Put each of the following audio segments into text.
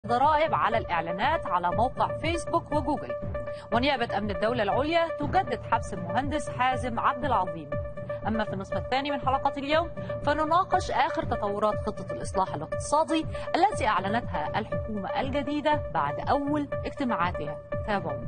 ضرائب على الإعلانات على موقع فيسبوك وجوجل ونيابة أمن الدولة العليا تجدد حبس المهندس حازم عبد العظيم أما في النصف الثاني من حلقة اليوم فنناقش آخر تطورات خطة الإصلاح الاقتصادي التي أعلنتها الحكومة الجديدة بعد أول اجتماعاتها تابعونا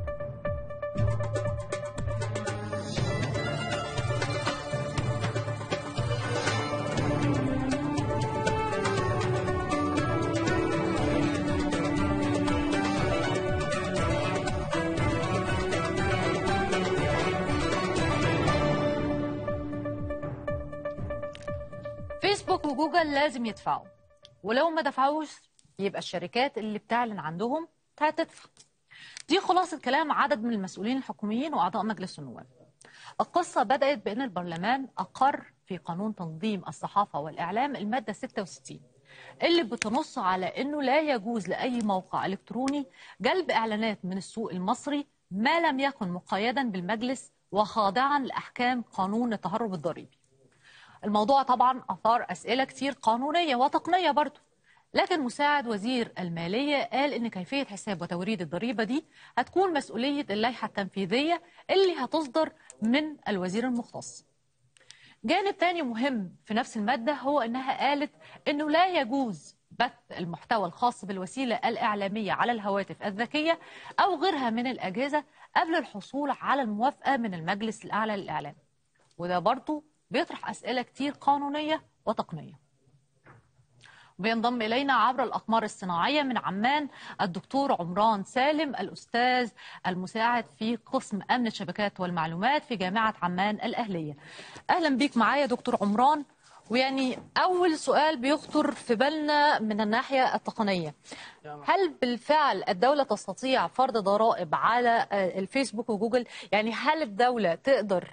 فيسبوك وجوجل لازم يدفعوا ولو ما دفعوش يبقى الشركات اللي بتعلن عندهم هتدفع دي خلاصة كلام عدد من المسؤولين الحكوميين وأعضاء مجلس النواب القصة بدأت بأن البرلمان أقر في قانون تنظيم الصحافة والإعلام المادة 66 اللي بتنص على أنه لا يجوز لأي موقع إلكتروني جلب إعلانات من السوق المصري ما لم يكن مقيدا بالمجلس وخاضعا لأحكام قانون التهرب الضريبي الموضوع طبعا أثار أسئلة كتير قانونية وتقنية برضو لكن مساعد وزير المالية قال إن كيفية حساب وتوريد الضريبة دي هتكون مسؤولية اللائحة التنفيذية اللي هتصدر من الوزير المختص جانب تاني مهم في نفس المادة هو إنها قالت إنه لا يجوز بث المحتوى الخاص بالوسيلة الإعلامية على الهواتف الذكية أو غيرها من الأجهزة قبل الحصول على الموافقة من المجلس الأعلى للإعلام وده برضو بيطرح أسئلة كتير قانونية وتقنية بينضم إلينا عبر الأقمار الصناعية من عمان الدكتور عمران سالم الأستاذ المساعد في قسم أمن الشبكات والمعلومات في جامعة عمان الأهلية أهلا بيك معايا دكتور عمران ويعني أول سؤال بيخطر في بالنا من الناحية التقنية هل بالفعل الدولة تستطيع فرض ضرائب على الفيسبوك وجوجل يعني هل الدولة تقدر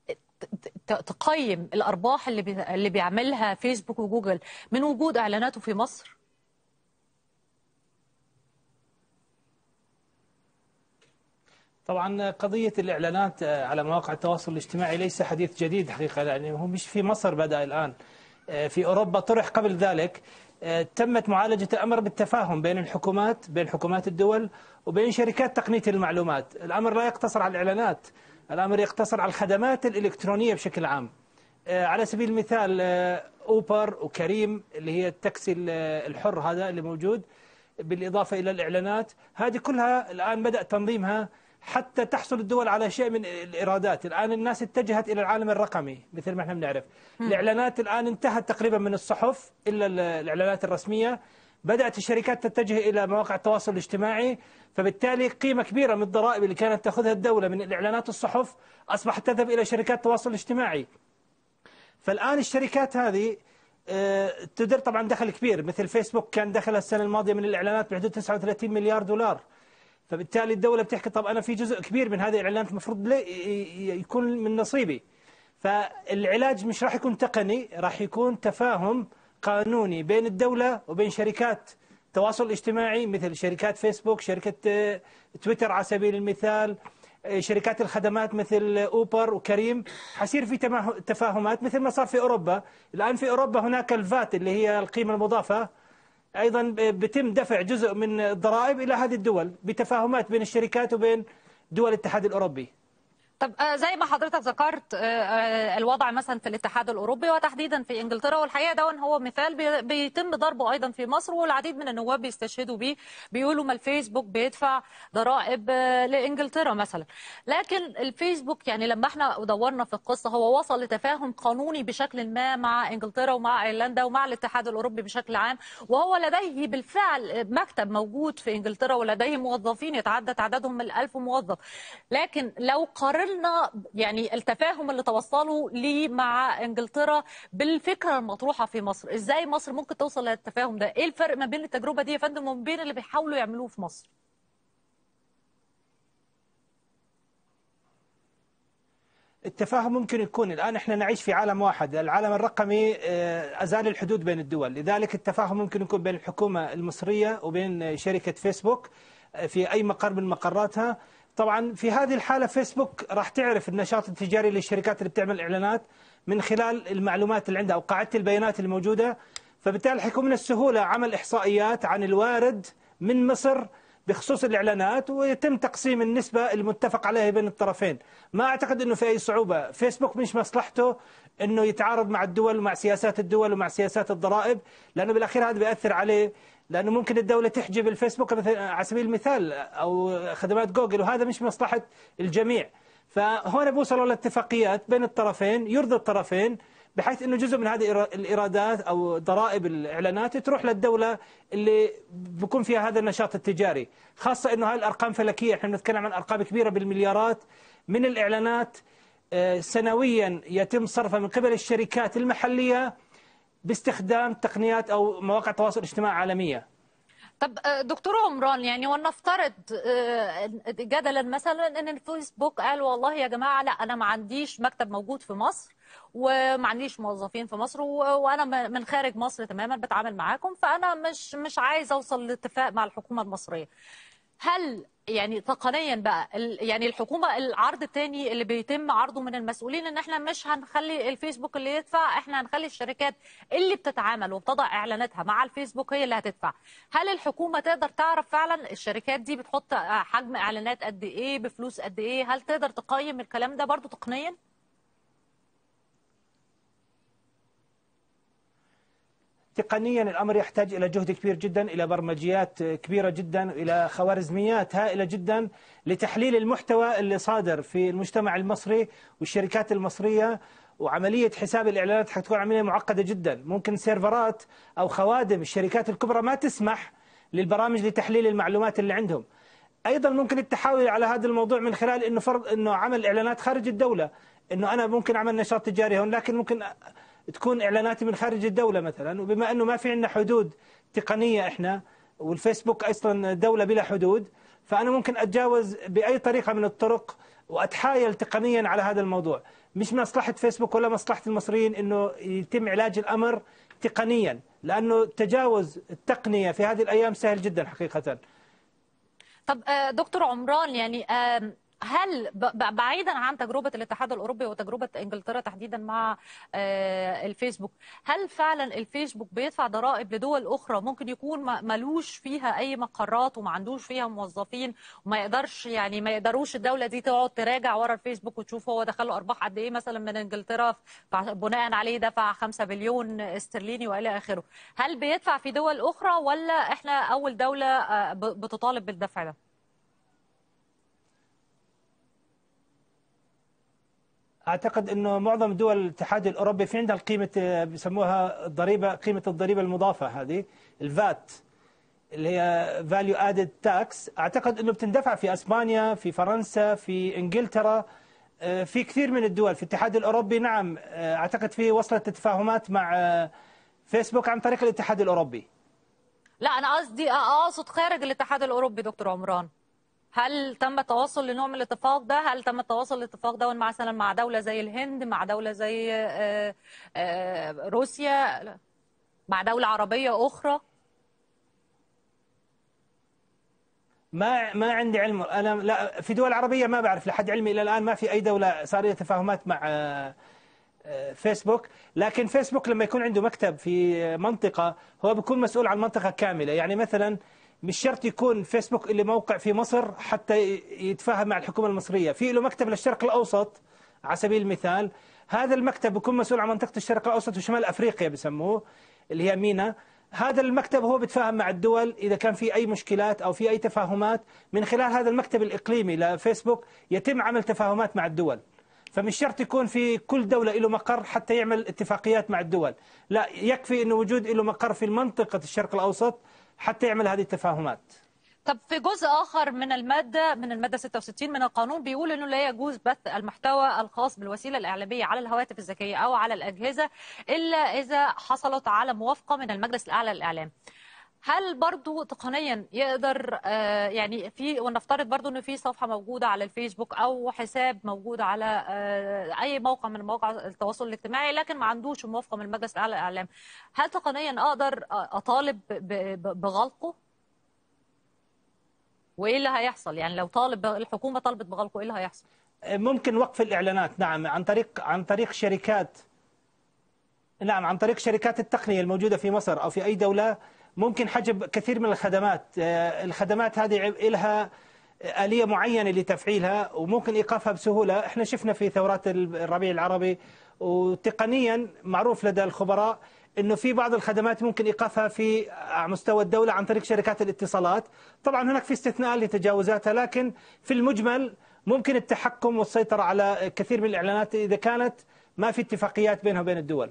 تقيم الارباح اللي بي... اللي بيعملها فيسبوك وجوجل من وجود اعلاناته في مصر طبعا قضية الإعلانات على مواقع التواصل الاجتماعي ليس حديث جديد حقيقة يعني هو مش في مصر بدأ الآن في أوروبا طرح قبل ذلك تمت معالجة الأمر بالتفاهم بين الحكومات بين حكومات الدول وبين شركات تقنية المعلومات الأمر لا يقتصر على الإعلانات الأمر يقتصر على الخدمات الإلكترونية بشكل عام على سبيل المثال أوبر وكريم اللي هي التاكسي الحر هذا اللي موجود بالإضافة إلى الإعلانات هذه كلها الآن بدأ تنظيمها حتى تحصل الدول على شيء من الإيرادات الآن الناس اتجهت إلى العالم الرقمي مثل ما احنا بنعرف الإعلانات الآن انتهت تقريبا من الصحف إلا الإعلانات الرسمية بدأت الشركات تتجه إلى مواقع التواصل الاجتماعي فبالتالي قيمة كبيرة من الضرائب اللي كانت تأخذها الدولة من الإعلانات الصحف أصبحت تذهب إلى شركات التواصل الاجتماعي فالآن الشركات هذه تدر طبعا دخل كبير مثل فيسبوك كان دخل السنة الماضية من الإعلانات بحدود 39 مليار دولار فبالتالي الدولة بتحكي طب أنا في جزء كبير من هذه الإعلانات المفروض يكون من نصيبي فالعلاج مش راح يكون تقني راح يكون تفاهم قانوني بين الدولة وبين شركات التواصل الاجتماعي مثل شركات فيسبوك شركة تويتر على سبيل المثال شركات الخدمات مثل أوبر وكريم حصير في تفاهمات مثل ما صار في أوروبا الآن في أوروبا هناك الفات اللي هي القيمة المضافة أيضا بتم دفع جزء من الضرائب إلى هذه الدول بتفاهمات بين الشركات وبين دول الاتحاد الأوروبي طب زي ما حضرتك ذكرت الوضع مثلا في الاتحاد الاوروبي وتحديدا في انجلترا والحقيقه ده هو مثال بيتم ضربه ايضا في مصر والعديد من النواب بيستشهدوا بيه بيقولوا ما الفيسبوك بيدفع ضرائب لانجلترا مثلا لكن الفيسبوك يعني لما احنا دورنا في القصه هو وصل لتفاهم قانوني بشكل ما مع انجلترا ومع ايرلندا ومع الاتحاد الاوروبي بشكل عام وهو لديه بالفعل مكتب موجود في انجلترا ولديه موظفين يتعدى تعدادهم من 1000 موظف لكن لو قررنا قارنا يعني التفاهم اللي توصلوا ليه مع انجلترا بالفكره المطروحه في مصر، ازاي مصر ممكن توصل للتفاهم ده؟ ايه الفرق ما بين التجربه دي يا فندم وما بين اللي بيحاولوا يعملوه في مصر؟ التفاهم ممكن يكون الآن احنا نعيش في عالم واحد العالم الرقمي أزال الحدود بين الدول لذلك التفاهم ممكن يكون بين الحكومة المصرية وبين شركة فيسبوك في أي مقر من مقراتها طبعا في هذه الحالة فيسبوك راح تعرف النشاط التجاري للشركات اللي بتعمل إعلانات من خلال المعلومات اللي عندها أو قاعدة البيانات اللي موجودة فبالتالي حيكون من السهولة عمل إحصائيات عن الوارد من مصر بخصوص الإعلانات ويتم تقسيم النسبة المتفق عليها بين الطرفين ما أعتقد أنه في أي صعوبة فيسبوك مش مصلحته أنه يتعارض مع الدول ومع سياسات الدول ومع سياسات الضرائب لأنه بالأخير هذا بيأثر عليه لانه ممكن الدوله تحجب الفيسبوك على سبيل المثال او خدمات جوجل وهذا مش مصلحه الجميع فهنا بوصلوا لاتفاقيات بين الطرفين يرضي الطرفين بحيث انه جزء من هذه الايرادات او ضرائب الاعلانات تروح للدوله اللي بيكون فيها هذا النشاط التجاري، خاصه انه هاي الارقام فلكيه، احنا بنتكلم عن ارقام كبيره بالمليارات من الاعلانات آه، سنويا يتم صرفها من قبل الشركات المحليه باستخدام تقنيات او مواقع تواصل اجتماعي عالميه. طب آه، دكتور عمران يعني ولنفترض آه، جدلا مثلا ان الفيسبوك قال والله يا جماعه لا انا ما عنديش مكتب موجود في مصر وما عنديش موظفين في مصر وانا من خارج مصر تماما بتعامل معاكم فانا مش مش عايز اوصل لاتفاق مع الحكومه المصريه هل يعني تقنيا بقى يعني الحكومه العرض الثاني اللي بيتم عرضه من المسؤولين ان احنا مش هنخلي الفيسبوك اللي يدفع احنا هنخلي الشركات اللي بتتعامل وبتضع اعلاناتها مع الفيسبوك هي اللي هتدفع هل الحكومه تقدر تعرف فعلا الشركات دي بتحط حجم اعلانات قد ايه بفلوس قد ايه هل تقدر تقيم الكلام ده برضو تقنيا تقنيا الامر يحتاج الى جهد كبير جدا الى برمجيات كبيره جدا الى خوارزميات هائله جدا لتحليل المحتوى اللي صادر في المجتمع المصري والشركات المصريه وعمليه حساب الاعلانات حتكون عمليه معقده جدا ممكن سيرفرات او خوادم الشركات الكبرى ما تسمح للبرامج لتحليل المعلومات اللي عندهم ايضا ممكن التحاول على هذا الموضوع من خلال انه فرض انه عمل اعلانات خارج الدوله انه انا ممكن اعمل نشاط تجاري هون لكن ممكن تكون اعلاناتي من خارج الدوله مثلا وبما انه ما في عندنا حدود تقنيه احنا والفيسبوك اصلا دوله بلا حدود فانا ممكن اتجاوز باي طريقه من الطرق واتحايل تقنيا على هذا الموضوع مش مصلحه فيسبوك ولا مصلحه المصريين انه يتم علاج الامر تقنيا لانه تجاوز التقنيه في هذه الايام سهل جدا حقيقه طب آه، دكتور عمران يعني هل بعيدا عن تجربه الاتحاد الاوروبي وتجربه انجلترا تحديدا مع آه، الفيسبوك هل فعلا الفيسبوك بيدفع ضرائب لدول اخرى ممكن يكون ملوش فيها اي مقرات وما عندوش فيها موظفين وما يقدرش يعني ما يقدروش الدوله دي تقعد تراجع ورا الفيسبوك وتشوف هو دخل له ارباح قد ايه مثلا من انجلترا بناء عليه دفع 5 بليون استرليني والى اخره هل بيدفع في دول اخرى ولا احنا اول دوله آه، بتطالب بالدفع ده اعتقد انه معظم دول الاتحاد الاوروبي في عندها القيمه بيسموها الضريبه قيمه الضريبه المضافه هذه الفات اللي هي فاليو ادد تاكس اعتقد انه بتندفع في اسبانيا في فرنسا في انجلترا آه، في كثير من الدول في الاتحاد الاوروبي نعم آه، اعتقد في وصلت تفاهمات مع آه، فيسبوك عن طريق الاتحاد الاوروبي لا انا قصدي اقصد خارج الاتحاد الاوروبي دكتور عمران هل تم التواصل لنوع من الاتفاق ده هل تم التواصل الاتفاق ده مثلا مع دولة زي الهند مع دولة زي آه، آه، روسيا مع دولة عربية أخرى ما ما عندي علم انا لا في دول عربيه ما بعرف لحد علمي الى الان ما في اي دوله صار لها تفاهمات مع آه، فيسبوك لكن فيسبوك لما يكون عنده مكتب في منطقه هو بيكون مسؤول عن منطقه كامله يعني مثلا مش شرط يكون فيسبوك اللي موقع في مصر حتى يتفاهم مع الحكومة المصرية في له مكتب للشرق الأوسط على سبيل المثال هذا المكتب بيكون مسؤول عن منطقة الشرق الأوسط وشمال أفريقيا بسموه اللي هي مينا هذا المكتب هو بيتفاهم مع الدول إذا كان في أي مشكلات أو في أي تفاهمات من خلال هذا المكتب الإقليمي لفيسبوك يتم عمل تفاهمات مع الدول فمش شرط يكون في كل دولة له مقر حتى يعمل اتفاقيات مع الدول لا يكفي أنه وجود له مقر في منطقة الشرق الأوسط حتى يعمل هذه التفاهمات طب في جزء آخر من المادة من المادة 66 من القانون بيقول إنه لا يجوز بث المحتوى الخاص بالوسيلة الإعلامية على الهواتف الذكية أو على الأجهزة إلا إذا حصلت على موافقة من المجلس الأعلى للإعلام. هل برضو تقنيا يقدر آه، يعني في ونفترض برضو انه في صفحه موجوده على الفيسبوك او حساب موجود على آه، اي موقع من مواقع التواصل الاجتماعي لكن ما عندوش موافقه من المجلس الاعلى للاعلام هل تقنيا اقدر اطالب بغلقه وايه اللي هيحصل يعني لو طالب الحكومه طالبت بغلقه ايه اللي هيحصل ممكن وقف الاعلانات نعم عن طريق عن طريق شركات نعم عن طريق شركات التقنيه الموجوده في مصر او في اي دوله ممكن حجب كثير من الخدمات آه، الخدمات هذه لها آلية معينة لتفعيلها وممكن إيقافها بسهولة احنا شفنا في ثورات الربيع العربي وتقنيا معروف لدى الخبراء انه في بعض الخدمات ممكن ايقافها في مستوى الدوله عن طريق شركات الاتصالات، طبعا هناك في استثناء لتجاوزاتها لكن في المجمل ممكن التحكم والسيطره على كثير من الاعلانات اذا كانت ما في اتفاقيات بينها وبين الدول.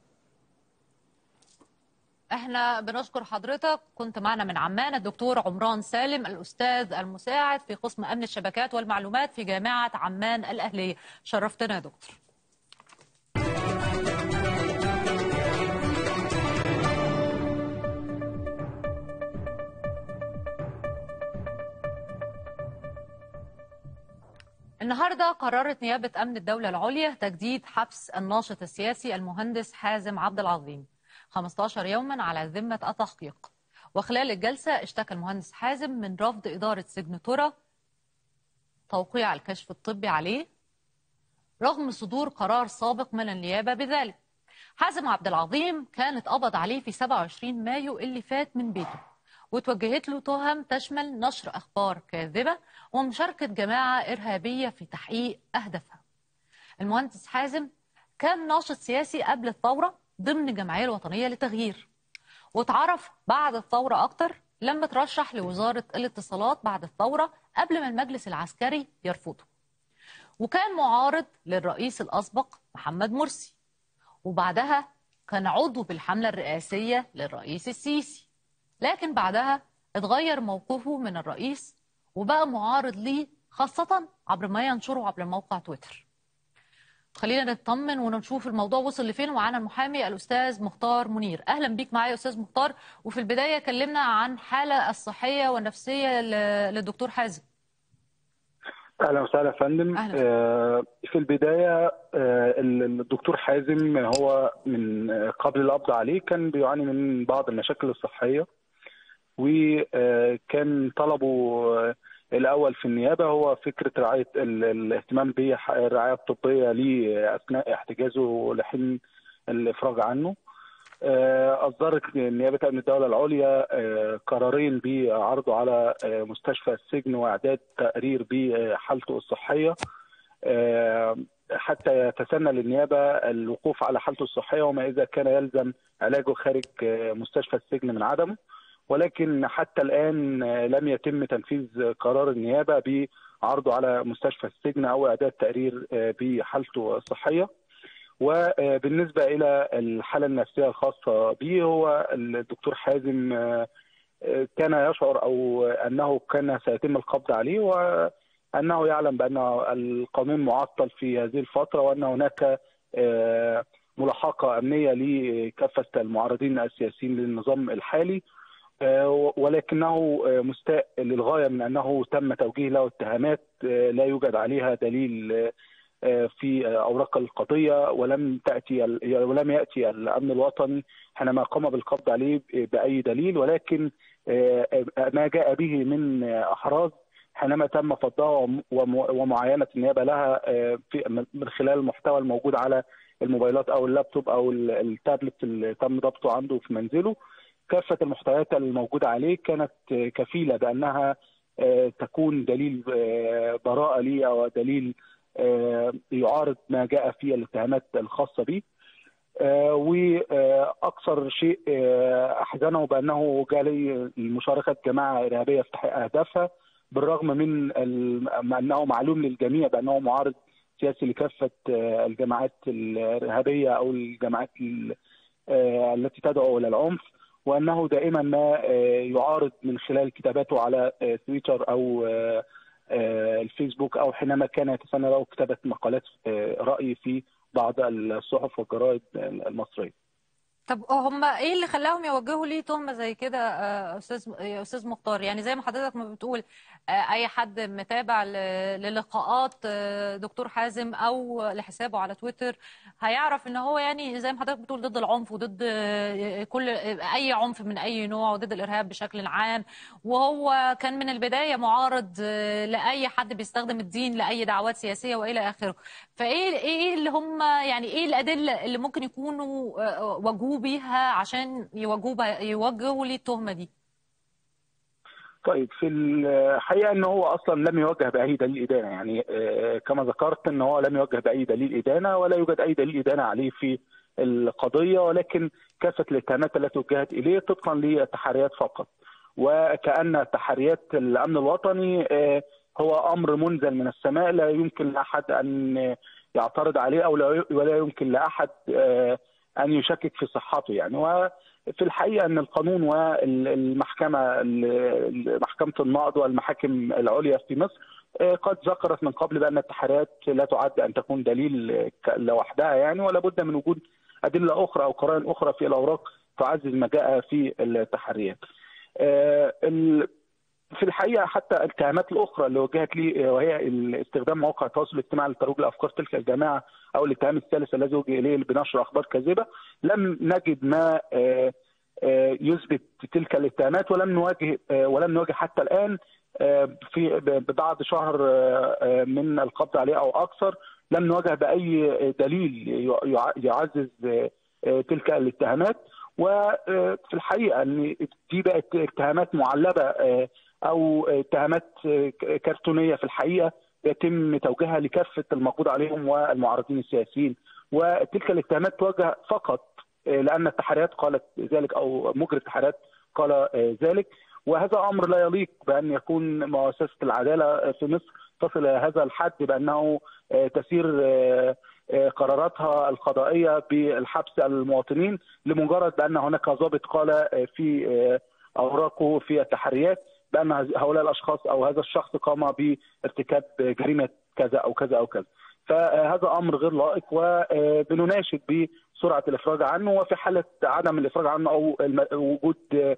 احنا بنشكر حضرتك كنت معنا من عمان الدكتور عمران سالم الاستاذ المساعد في قسم امن الشبكات والمعلومات في جامعه عمان الاهليه شرفتنا يا دكتور النهارده قررت نيابه امن الدوله العليا تجديد حبس الناشط السياسي المهندس حازم عبد العظيم 15 يوما على ذمه التحقيق وخلال الجلسه اشتكى المهندس حازم من رفض اداره سجن ترى توقيع الكشف الطبي عليه رغم صدور قرار سابق من النيابه بذلك حازم عبد العظيم كان اتقبض عليه في 27 مايو اللي فات من بيته وتوجهت له تهم تشمل نشر أخبار كاذبة ومشاركة جماعة إرهابية في تحقيق أهدافها المهندس حازم كان ناشط سياسي قبل الثورة ضمن الجمعية الوطنية للتغيير واتعرف بعد الثورة أكتر لما ترشح لوزارة الاتصالات بعد الثورة قبل ما المجلس العسكري يرفضه وكان معارض للرئيس الأسبق محمد مرسي وبعدها كان عضو بالحملة الرئاسية للرئيس السيسي لكن بعدها اتغير موقفه من الرئيس وبقى معارض ليه خاصة عبر ما ينشره عبر موقع تويتر خلينا نطمن ونشوف الموضوع وصل لفين ومعانا المحامي الاستاذ مختار منير اهلا بيك معايا استاذ مختار وفي البدايه كلمنا عن حاله الصحيه والنفسيه للدكتور حازم اهلا وسهلا يا فندم أهلا. آه في البدايه آه الدكتور حازم هو من قبل القبض عليه كان بيعاني من بعض المشاكل الصحيه وكان طلبه الاول في النيابه هو فكره رعايه الاهتمام بالرعايه الطبيه ليه اثناء احتجازه لحين الافراج عنه اصدرت نيابه امن الدوله العليا قرارين بعرضه على مستشفى السجن واعداد تقرير بحالته الصحيه حتى يتسنى للنيابه الوقوف على حالته الصحيه وما اذا كان يلزم علاجه خارج مستشفى السجن من عدمه ولكن حتى الان لم يتم تنفيذ قرار النيابه بعرضه على مستشفى السجن او اعداد تقرير بحالته الصحيه. وبالنسبه الى الحاله النفسيه الخاصه به هو الدكتور حازم كان يشعر او انه كان سيتم القبض عليه وانه يعلم بان القانون معطل في هذه الفتره وان هناك ملاحقه امنيه لكافه المعارضين السياسيين للنظام الحالي ولكنه مستاء للغايه من انه تم توجيه له اتهامات لا يوجد عليها دليل في اوراق القضيه ولم تاتي ولم ياتي الامن الوطني حينما قام بالقبض عليه باي دليل ولكن ما جاء به من احراز حينما تم فضها ومعاينه النيابه لها في من خلال المحتوى الموجود على الموبايلات او اللابتوب او التابلت اللي تم ضبطه عنده في منزله كافه المحتويات الموجوده عليه كانت كفيله بانها تكون دليل براءه لي او دليل يعارض ما جاء في الاتهامات الخاصه به واكثر شيء احزنه بانه جالي مشاركه جماعه ارهابيه في تحقيق اهدافها بالرغم من انه معلوم للجميع بانه معارض سياسي لكافه الجماعات الارهابيه او الجماعات التي تدعو الى العنف وانه دائما ما يعارض من خلال كتاباته على تويتر او الفيسبوك او حينما كان يتسنى له كتابه مقالات راي في بعض الصحف والجرائد المصريه. طب هم ايه اللي خلاهم يوجهوا ليه تهمه زي كده استاذ استاذ مختار يعني زي ما حضرتك ما بتقول اي حد متابع للقاءات دكتور حازم او لحسابه على تويتر هيعرف ان هو يعني زي ما حضرتك بتقول ضد العنف وضد كل اي عنف من اي نوع وضد الارهاب بشكل عام وهو كان من البدايه معارض لاي حد بيستخدم الدين لاي دعوات سياسيه والى اخره فايه ايه اللي هم يعني ايه الادله اللي ممكن يكونوا وجهوها واجهوه بيها عشان يواجهوا بها- يوجهوا لي التهمه دي طيب في الحقيقه ان هو اصلا لم يوجه باي دليل ادانه يعني آه، كما ذكرت ان هو لم يوجه باي دليل ادانه ولا يوجد اي دليل ادانه عليه في القضيه ولكن كافه الاتهامات التي وجهت اليه طبقا للتحريات فقط وكان تحريات الامن الوطني آه، هو امر منزل من السماء لا يمكن لاحد ان يعترض عليه او لا- ولا يمكن لاحد آه، ان يشكك في صحته يعني وفي الحقيقه ان القانون والمحكمه ال- محكمه النقض والمحاكم العليا في مصر آه، قد ذكرت من قبل بان التحريات لا تعد ان تكون دليل آه، ك- لوحدها يعني ولا بد من وجود ادله اخرى او قرائن اخرى في الاوراق تعزز ما جاء في التحريات. آه، ال- في الحقيقه حتى الاتهامات الاخرى اللي وجهت لي وهي استخدام مواقع التواصل الاجتماعي لترويج لافكار تلك الجماعه او الاتهام الثالث الذي وجه اليه بنشر اخبار كاذبه لم نجد ما آه، آه، يثبت تلك الاتهامات ولم نواجه آه، ولم نواجه حتى الان آه، في ب- بعد شهر آه، آه، من القبض عليه او اكثر لم نواجه باي دليل يع- يعزز آه، آه، تلك الاتهامات وفي الحقيقه ان دي بقت اتهامات معلبه آه، او اتهامات آه، كرتونيه في الحقيقه يتم توجيهها لكافه المقبوض عليهم والمعارضين السياسيين وتلك الاتهامات توجه فقط آه، لان التحريات قالت ذلك او مجري التحريات قال آه، ذلك وهذا امر لا يليق بان يكون مؤسسه العداله في مصر تصل الى هذا الحد بانه آه، تسير آه، آه، قراراتها القضائيه بالحبس المواطنين لمجرد بان هناك ضابط قال آه، في آه، اوراقه في التحريات بان هؤلاء الاشخاص او هذا الشخص قام بارتكاب جريمه كذا او كذا او كذا. فهذا امر غير لائق وبنناشد بسرعه الافراج عنه وفي حاله عدم الافراج عنه او الم- وجود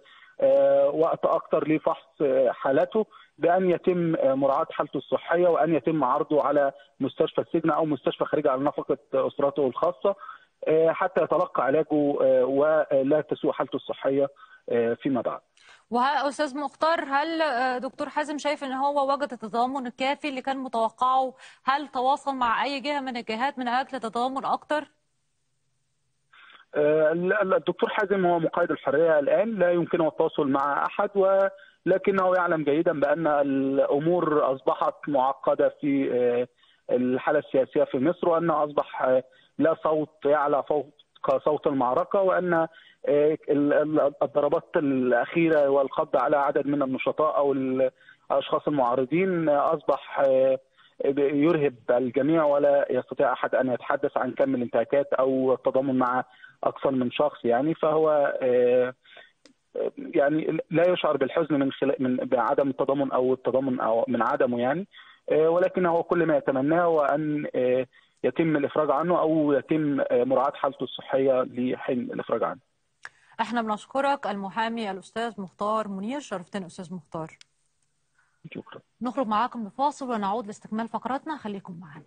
آه، وقت اكثر لفحص آه، حالته بان يتم آه، مراعاه حالته الصحيه وان يتم عرضه على مستشفى السجن او مستشفى خارجي على نفقه اسرته الخاصه آه، حتى يتلقى علاجه آه، ولا تسوء حالته الصحيه آه، فيما بعد. وأستاذ مختار هل آه، دكتور حازم شايف ان هو وجد التضامن الكافي اللي كان متوقعه هل تواصل مع اي جهة من الجهات من اجل تضامن اكتر آه، لا- لا، الدكتور حازم هو مقيد الحريه الان لا يمكنه التواصل مع احد ولكنه يعلم جيدا بان الامور اصبحت معقده في آه، الحاله السياسيه في مصر وان اصبح آه، لا صوت يعلى فوق صوت المعركه وان آه، ال- ال- الضربات الاخيره والقبض على عدد من النشطاء او الاشخاص المعارضين آه، اصبح آه، يرهب الجميع ولا يستطيع احد ان يتحدث عن كم الانتهاكات او التضامن مع اكثر من شخص يعني فهو آه، آه، يعني لا يشعر بالحزن من خلال من بعدم التضامن او التضامن او من عدمه يعني آه، ولكنه كل ما يتمناه هو ان آه، يتم الافراج عنه او يتم آه، مراعاه حالته الصحيه لحين الافراج عنه. احنا بنشكرك المحامي الاستاذ مختار منير شرفتنا استاذ مختار شكرا. نخرج معاكم لفاصل ونعود لاستكمال فقراتنا خليكم معنا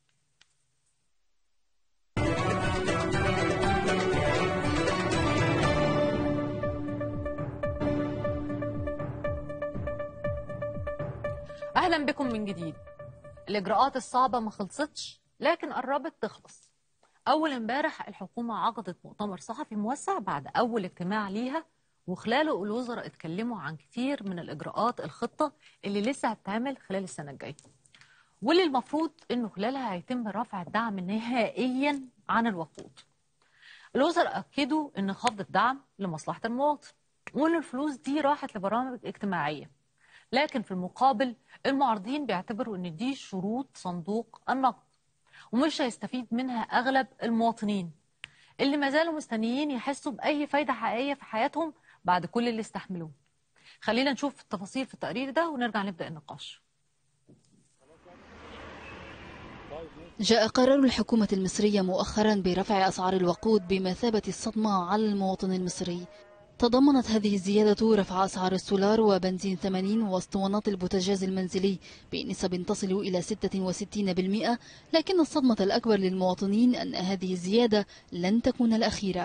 اهلا بكم من جديد الاجراءات الصعبه ما خلصتش لكن قربت تخلص اول امبارح الحكومه عقدت مؤتمر صحفي موسع بعد اول اجتماع ليها وخلاله الوزراء اتكلموا عن كتير من الاجراءات الخطه اللي لسه هتتعمل خلال السنه الجايه واللي المفروض انه خلالها هيتم رفع الدعم نهائيا عن الوقود الوزراء اكدوا ان خفض الدعم لمصلحه المواطن وان الفلوس دي راحت لبرامج اجتماعيه لكن في المقابل المعارضين بيعتبروا ان دي شروط صندوق النقد ومش هيستفيد منها اغلب المواطنين اللي ما زالوا مستنيين يحسوا باي فايده حقيقيه في حياتهم بعد كل اللي استحملوه خلينا نشوف التفاصيل في التقرير ده ونرجع نبدا النقاش جاء قرار الحكومة المصرية مؤخرا برفع أسعار الوقود بمثابة الصدمة على المواطن المصري تضمنت هذه الزيادة رفع أسعار السولار وبنزين 80 واسطوانات البوتاجاز المنزلي بنسب تصل إلى 66% لكن الصدمة الأكبر للمواطنين أن هذه الزيادة لن تكون الأخيرة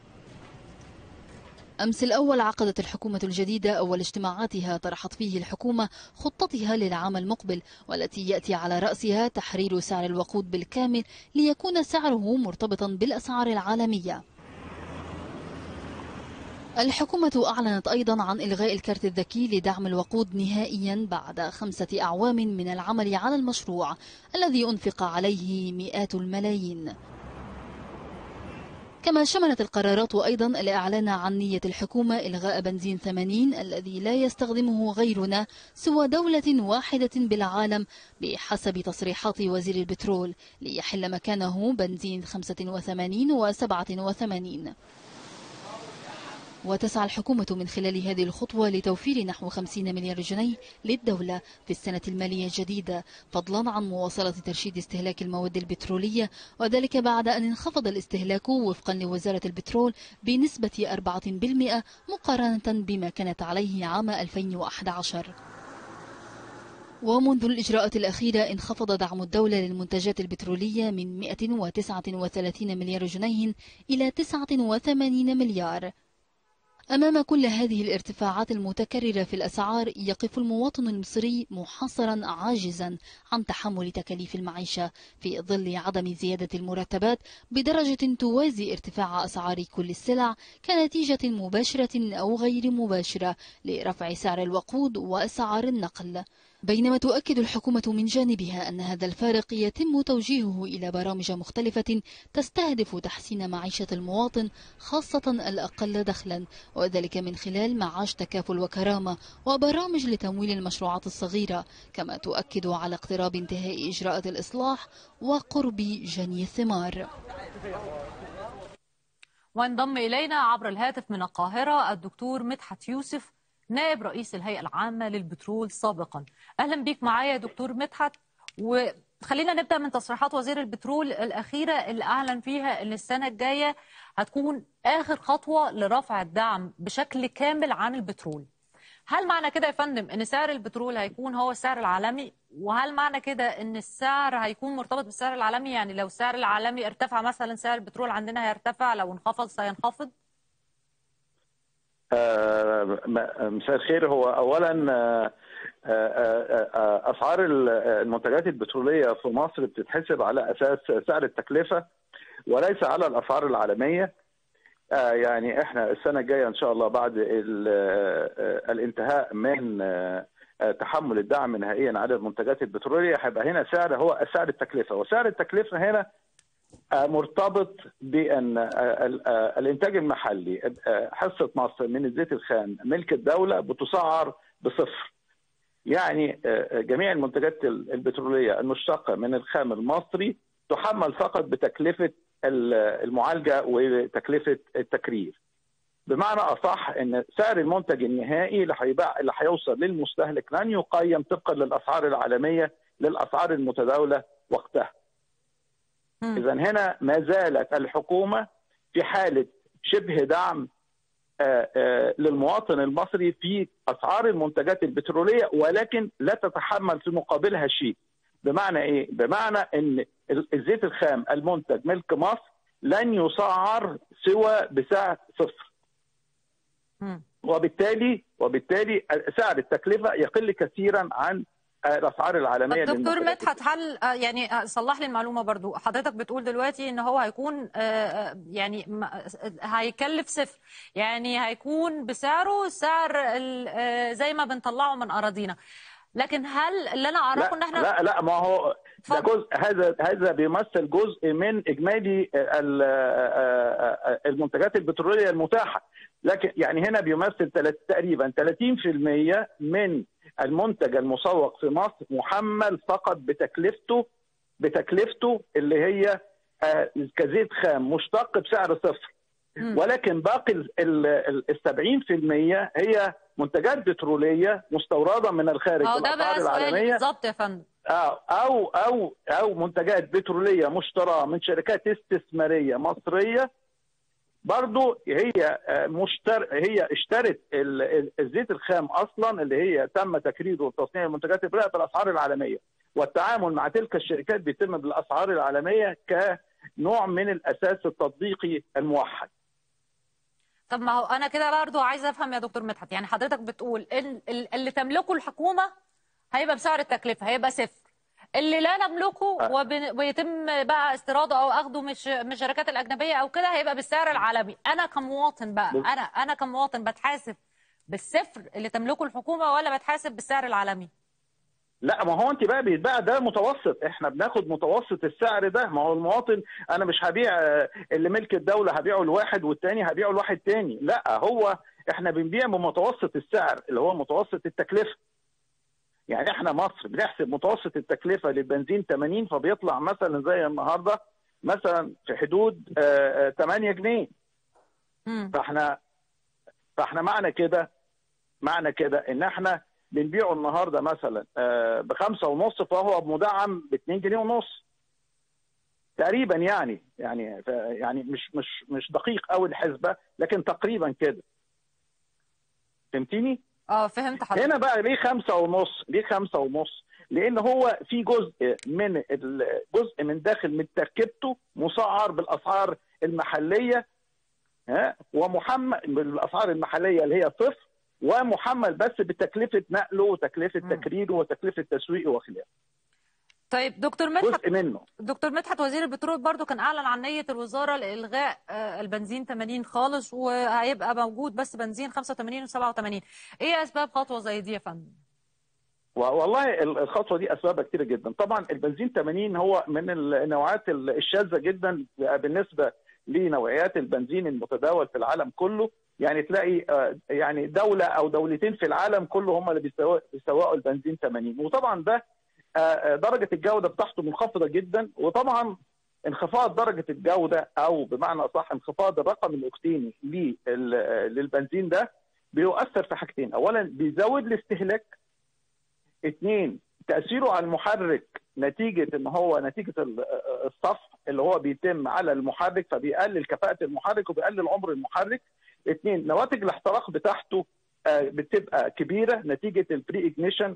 أمس الأول عقدت الحكومة الجديدة أول اجتماعاتها طرحت فيه الحكومة خطتها للعام المقبل والتي يأتي على رأسها تحرير سعر الوقود بالكامل ليكون سعره مرتبطا بالأسعار العالمية الحكومة أعلنت أيضا عن إلغاء الكارت الذكي لدعم الوقود نهائيا بعد خمسة أعوام من العمل على المشروع الذي أنفق عليه مئات الملايين كما شملت القرارات أيضا الإعلان عن نية الحكومة إلغاء بنزين 80 الذي لا يستخدمه غيرنا سوى دولة واحدة بالعالم بحسب تصريحات وزير البترول ليحل مكانه بنزين 85 و 87 وتسعى الحكومة من خلال هذه الخطوة لتوفير نحو 50 مليار جنيه للدولة في السنة المالية الجديدة فضلا عن مواصلة ترشيد استهلاك المواد البترولية وذلك بعد أن انخفض الاستهلاك وفقا لوزارة البترول بنسبة 4% مقارنة بما كانت عليه عام 2011 ومنذ الإجراءات الأخيرة انخفض دعم الدولة للمنتجات البترولية من 139 مليار جنيه إلى 89 مليار أمام كل هذه الارتفاعات المتكررة في الأسعار يقف المواطن المصري محاصرا عاجزا عن تحمل تكاليف المعيشة في ظل عدم زيادة المرتبات بدرجة توازي ارتفاع أسعار كل السلع كنتيجة مباشرة أو غير مباشرة لرفع سعر الوقود وأسعار النقل بينما تؤكد الحكومة من جانبها أن هذا الفارق يتم توجيهه إلى برامج مختلفة تستهدف تحسين معيشة المواطن خاصة الأقل دخلا وذلك من خلال معاش تكافل وكرامة وبرامج لتمويل المشروعات الصغيرة كما تؤكد على اقتراب انتهاء إجراءات الإصلاح وقرب جني الثمار وانضم إلينا عبر الهاتف من القاهرة الدكتور مدحت يوسف نائب رئيس الهيئة العامة للبترول سابقا أهلا بيك معايا يا دكتور مدحت وخلينا نبدأ من تصريحات وزير البترول الأخيرة اللي أعلن فيها أن السنة الجاية هتكون آخر خطوة لرفع الدعم بشكل كامل عن البترول هل معنى كده يا فندم ان سعر البترول هيكون هو السعر العالمي وهل معنى كده ان السعر هيكون مرتبط بالسعر العالمي يعني لو السعر العالمي ارتفع مثلا سعر البترول عندنا هيرتفع لو انخفض سينخفض آه، مساء الخير هو اولا آه، آه، اسعار المنتجات البتروليه في مصر بتتحسب على اساس سعر التكلفه وليس على الاسعار العالميه يعني احنا السنه الجايه ان شاء الله بعد الانتهاء من تحمل الدعم نهائيا على المنتجات البتروليه هيبقى هنا سعر هو سعر التكلفه وسعر التكلفه هنا مرتبط بان الانتاج المحلي حصه مصر من الزيت الخام ملك الدوله بتسعر بصفر. يعني جميع المنتجات البتروليه المشتقه من الخام المصري تحمل فقط بتكلفه المعالجه وتكلفه التكرير. بمعنى اصح ان سعر المنتج النهائي اللي هيباع اللي هيوصل للمستهلك لن يقيم طبقا للاسعار العالميه للاسعار المتداوله وقتها. اذا هنا ما زالت الحكومه في حاله شبه دعم آآ آآ للمواطن المصري في اسعار المنتجات البتروليه ولكن لا تتحمل في مقابلها شيء بمعنى ايه بمعنى ان الزيت الخام المنتج ملك مصر لن يسعر سوى بسعر صفر وبالتالي وبالتالي سعر التكلفه يقل كثيرا عن الاسعار العالميه دكتور مدحت هل يعني صلح لي المعلومه برضو حضرتك بتقول دلوقتي ان هو هيكون يعني هيكلف صفر يعني هيكون بسعره سعر زي ما بنطلعه من اراضينا لكن هل اللي انا اعرفه ان احنا لا لا ما هو ده جزء هذا هذا بيمثل جزء من اجمالي المنتجات البتروليه المتاحه لكن يعني هنا بيمثل تقريبا 30% من المنتج المسوق في مصر محمل فقط بتكلفته بتكلفته اللي هي كزيت خام مشتق بسعر صفر ولكن باقي ال 70% هي منتجات بتروليه مستورده من الخارج اه ده بقى سؤالي بالظبط يا فندم او او او منتجات بتروليه مشتراه من شركات استثماريه مصريه برضو هي مشتر هي اشترت الزيت الخام اصلا اللي هي تم تكريره وتصنيع المنتجات البتروليه بالاسعار العالميه والتعامل مع تلك الشركات بيتم بالاسعار العالميه كنوع من الاساس التطبيقي الموحد طب ما هو انا كده برضه عايزه افهم يا دكتور مدحت يعني حضرتك بتقول ان اللي تملكه الحكومه هيبقى بسعر التكلفه هيبقى صفر اللي لا نملكه وبن- ويتم بقى استيراده او اخده من الش- من الشركات الاجنبيه او كده هيبقى بالسعر العالمي انا كمواطن بقى بس- انا انا كمواطن بتحاسب بالصفر اللي تملكه الحكومه ولا بتحاسب بالسعر العالمي لا ما هو انت بقى بيتباع ده متوسط احنا بناخد متوسط السعر ده ما هو المواطن انا مش هبيع آه، اللي ملك الدوله هبيعه لواحد والتاني هبيعه لواحد تاني لا هو احنا بنبيع بمتوسط السعر اللي هو متوسط التكلفه يعني احنا مصر بنحسب متوسط التكلفه للبنزين 80 فبيطلع مثلا زي النهارده مثلا في حدود آه، آه، 8 جنيه مم. فاحنا فاحنا معنى كده معنى كده ان احنا بنبيعه النهارده مثلا آه، بخمسة ونص فهو مدعم ب 2 جنيه ونص تقريبا يعني يعني ف- يعني مش مش مش دقيق قوي الحسبه لكن تقريبا كده فهمتيني؟ اه فهمت حضرتك هنا بقى ليه خمسة ونص ليه خمسة ونص لان هو في جزء من ال- جزء من داخل من تركيبته مسعر بالاسعار المحليه ها ومحمل بالاسعار المحليه اللي هي صفر ومحمل بس بتكلفه نقله وتكلفه مم. تكريره وتكلفه تسويقه وخلافه طيب دكتور مدحت جزء منه دكتور مدحت وزير البترول برضو كان اعلن عن نيه الوزاره لالغاء آه، البنزين 80 خالص وهيبقى موجود بس بنزين 85 و87 ايه اسباب خطوه زي دي يا فندم والله ال- الخطوه دي اسبابها كتيره جدا طبعا البنزين 80 هو من النوعات ال- الشاذه جدا بالنسبه لنوعيات البنزين المتداول في العالم كله يعني تلاقي آه، يعني دوله او دولتين في العالم كله هم اللي بيسوقوا بيسوقوا البنزين 80 وطبعا ده آه، آه، درجه الجوده بتاعته منخفضه جدا وطبعا انخفاض درجه الجوده او بمعنى اصح انخفاض الرقم الاكتيني لل- للبنزين ده بيؤثر في حاجتين اولا بيزود الاستهلاك اثنين تاثيره على المحرك نتيجه ان هو نتيجه ال- الصفح اللي هو بيتم على المحرك فبيقلل كفاءه المحرك وبيقلل عمر المحرك اثنين نواتج الاحتراق بتاعته آه، بتبقى كبيره نتيجه البري اجنيشن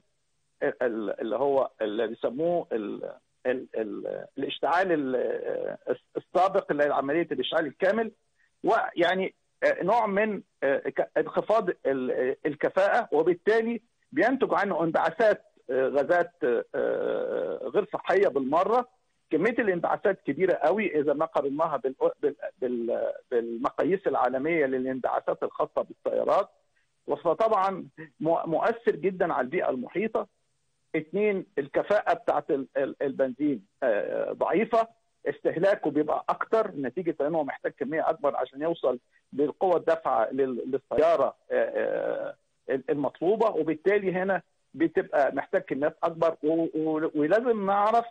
اللي هو اللي بيسموه ال- ال- ال- الاشتعال ال- السابق اللي هي عمليه الاشعال الكامل ويعني آه، نوع من آه، ك- انخفاض ال- الكفاءه وبالتالي بينتج عنه انبعاثات آه، غازات آه، غير صحيه بالمره كميه الانبعاثات كبيره قوي اذا ما قارناها بال- بال- بال- بالمقاييس العالميه للانبعاثات الخاصه بالسيارات فطبعا مؤ- مؤثر جدا على البيئه المحيطه اثنين الكفاءه بتاعت ال- ال- البنزين آه، ضعيفه استهلاكه بيبقى اكتر نتيجه انه محتاج كميه اكبر عشان يوصل للقوه الدافعه لل- للسياره آه، آه، المطلوبه وبالتالي هنا بتبقى محتاج كميات اكبر و- و- ولازم نعرف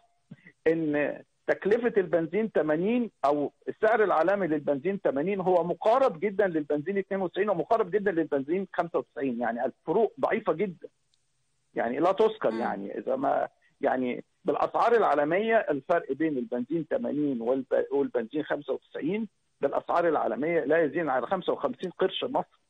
ان تكلفه البنزين 80 او السعر العالمي للبنزين 80 هو مقارب جدا للبنزين 92 ومقارب جدا للبنزين 95 يعني الفروق ضعيفه جدا يعني لا تذكر مم. يعني اذا ما يعني بالاسعار العالميه الفرق بين البنزين 80 والب- والبنزين 95 بالاسعار العالميه لا يزيد عن 55 قرش مصري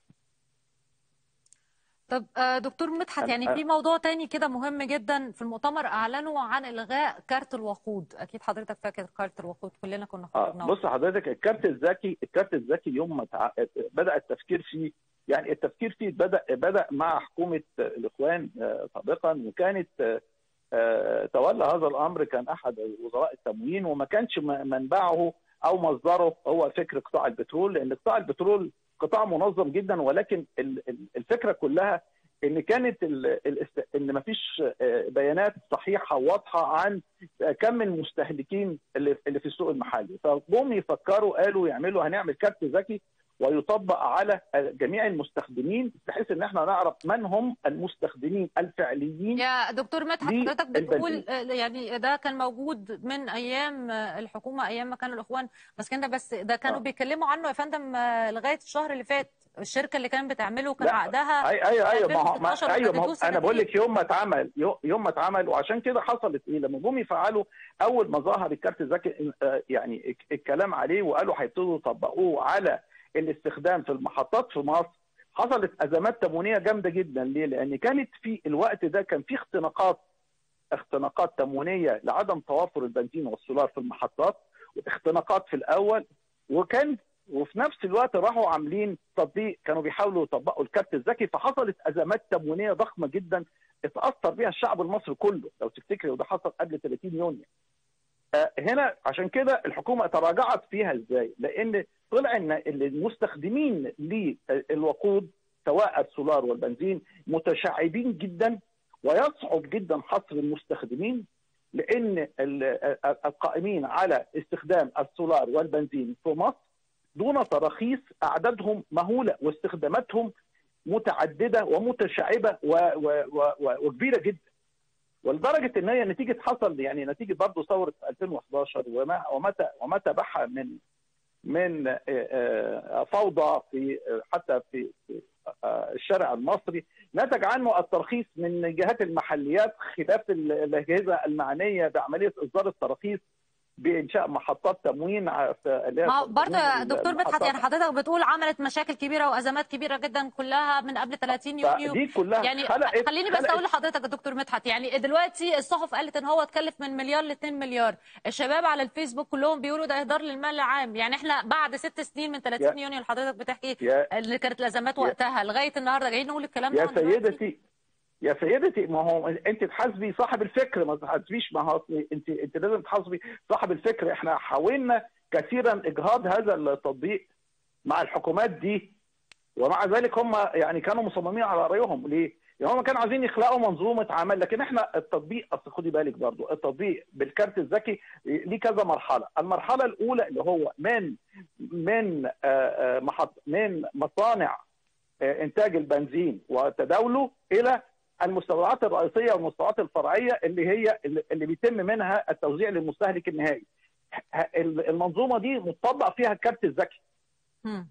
طب آه، دكتور مدحت يعني في موضوع تاني كده مهم جدا في المؤتمر اعلنوا عن الغاء كارت الوقود اكيد حضرتك فاكر كارت الوقود كلنا كنا اه حضرناه بص حضرتك الكارت الذكي الكارت الذكي يوم ما تع... بدا التفكير فيه يعني التفكير فيه بدا بدا مع حكومه الاخوان آه، سابقا وكانت آه، آه، تولى هذا الامر كان احد وزراء التموين وما كانش م- منبعه او مصدره هو فكر قطاع البترول لان قطاع البترول قطاع منظم جدا ولكن ال- ال- الفكره كلها ان كانت ال- الاست- ان ما فيش بيانات صحيحه واضحه عن كم المستهلكين اللي اللي في السوق المحلي فجم يفكروا قالوا يعملوا هنعمل كارت ذكي ويطبق على جميع المستخدمين بحيث ان احنا نعرف من هم المستخدمين الفعليين يا دكتور مدحت دي حضرتك بتقول البنزين. آه، يعني ده كان موجود من ايام آه، الحكومه ايام ما كانوا الاخوان ماسكين ده بس ده كانوا آه. بيتكلموا عنه يا فندم آه، لغايه الشهر اللي فات الشركه اللي كانت بتعمله كان لا، عقدها اي ايوه ايوه ما هو ما 2016 ايوه ما هو وجددوه انا بقول سنتين. لك يوم ما اتعمل يو- يوم ما اتعمل وعشان كده حصلت ايه لما جم يفعلوا اول ما ظهر الكارت الذكي آه، يعني الك- الكلام عليه وقالوا هيبتدوا يطبقوه على الاستخدام في المحطات في مصر حصلت ازمات تموينيه جامده جدا ليه؟ لان كانت في الوقت ده كان في اختناقات اختناقات تموينيه لعدم توافر البنزين والسولار في المحطات واختناقات في الاول وكان وفي نفس الوقت راحوا عاملين تطبيق كانوا بيحاولوا يطبقوا الكارت الذكي فحصلت ازمات تموينيه ضخمه جدا اتاثر بيها الشعب المصري كله لو تفتكري وده حصل قبل 30 يونيو آه، هنا عشان كده الحكومه تراجعت فيها ازاي؟ لان طلع ان المستخدمين للوقود سواء السولار والبنزين متشعبين جدا ويصعب جدا حصر المستخدمين لان ال- القائمين على استخدام السولار والبنزين في مصر دون تراخيص اعدادهم مهوله واستخداماتهم متعدده ومتشعبه و و و و وكبيره جدا ولدرجه ان هي نتيجه حصل يعني نتيجه برضه ثوره 2011 وما ومتى وما تبعها من من آه، آه، فوضى في آه، حتى في في، آه، الشارع المصري نتج عنه الترخيص من جهات المحليات خلاف ال- الاجهزه المعنيه بعمليه اصدار التراخيص بانشاء محطات تموين ع- في اللي هي ما برضه يا تموين دكتور مدحت المحطات. يعني حضرتك بتقول عملت مشاكل كبيره وازمات كبيره جدا كلها من قبل 30 يونيو دي كلها يعني خلقت خليني بس خلقت اقول لحضرتك يا دكتور مدحت يعني دلوقتي الصحف قالت ان هو اتكلف من مليار ل 2 مليار الشباب على الفيسبوك كلهم بيقولوا ده اهدار للمال العام يعني احنا بعد ست سنين من 30 يا- يونيو اللي حضرتك بتحكي يا اللي كانت الازمات يا- وقتها لغايه النهارده جايين نقول الكلام ده يا دلوقتي. سيدتي يا سيدتي ما هو انت تحاسبي صاحب الفكر ما تحاسبيش ما هو انت انت لازم تحاسبي صاحب الفكر احنا حاولنا كثيرا اجهاض هذا التطبيق مع الحكومات دي ومع ذلك هم يعني كانوا مصممين على رايهم ليه؟ يعني هم كانوا عايزين يخلقوا منظومه عمل لكن احنا التطبيق اصل خدي بالك برضو التطبيق بالكارت الذكي ليه كذا مرحله، المرحله الاولى اللي هو من من آه، آه، محط من مصانع آه، انتاج البنزين وتداوله الى المستودعات الرئيسيه والمستودعات الفرعيه اللي هي اللي اللي بيتم منها التوزيع للمستهلك النهائي. ه- المنظومه دي مطبق فيها الكارت الذكي. مم.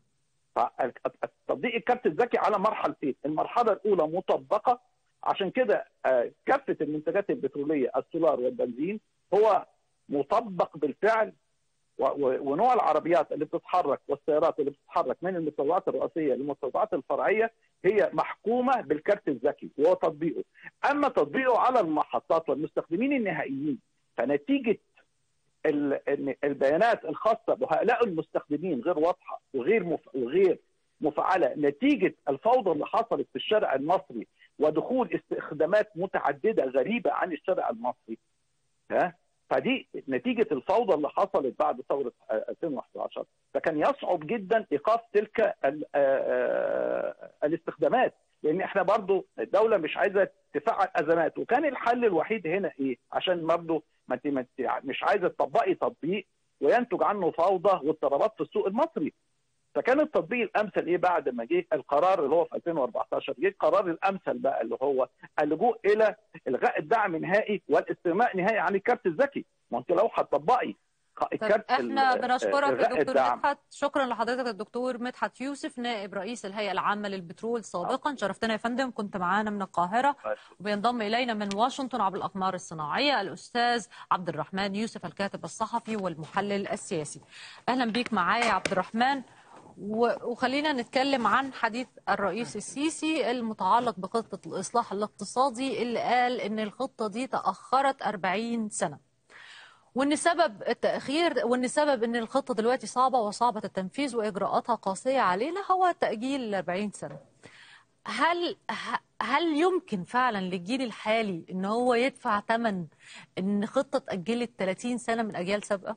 تطبيق الكارت الذكي على مرحلتين، المرحله الاولى مطبقه عشان كده آه، كافه المنتجات البتروليه السولار والبنزين هو مطبق بالفعل و- و- ونوع العربيات اللي بتتحرك والسيارات اللي بتتحرك من المستودعات الرئيسيه للمستودعات الفرعيه هي محكومه بالكارت الذكي وهو تطبيقه. اما تطبيقه على المحطات والمستخدمين النهائيين فنتيجه ال- إن البيانات الخاصه بهؤلاء المستخدمين غير واضحه وغير مف... وغير مفعله نتيجه الفوضى اللي حصلت في الشارع المصري ودخول استخدامات متعدده غريبه عن الشارع المصري ها فدي نتيجه الفوضى اللي حصلت بعد ثوره 2011 فكان يصعب جدا ايقاف تلك ال- آه، آه، الاستخدامات لان احنا برضو الدوله مش عايزه تفعل ازمات وكان الحل الوحيد هنا ايه عشان برضو ما انت ما انت مش عايزه تطبقي تطبيق وينتج عنه فوضى واضطرابات في السوق المصري فكان التطبيق الامثل ايه بعد ما جه القرار اللي هو في 2014 جه القرار الامثل بقى اللي هو اللجوء الى الغاء الدعم نهائي والاستغناء نهائي عن الكارت الذكي ما انت لو هتطبقي طب الكارت احنا ال- بنشكرك يا إلغاء دكتور الدعم. مدحت شكرا لحضرتك الدكتور مدحت يوسف نائب رئيس الهيئه العامه للبترول سابقا شرفتنا يا فندم كنت معانا من القاهره وبينضم الينا من واشنطن عبر الاقمار الصناعيه الاستاذ عبد الرحمن يوسف الكاتب الصحفي والمحلل السياسي اهلا بيك معايا يا عبد الرحمن و- وخلينا نتكلم عن حديث الرئيس السيسي المتعلق بخطه الاصلاح الاقتصادي اللي قال ان الخطه دي تاخرت 40 سنه وان سبب التاخير وان سبب ان الخطه دلوقتي صعبه وصعبه التنفيذ واجراءاتها قاسيه علينا هو تاجيل ال 40 سنه. هل ه- هل يمكن فعلا للجيل الحالي ان هو يدفع ثمن ان خطه اتاجلت 30 سنه من اجيال سابقه؟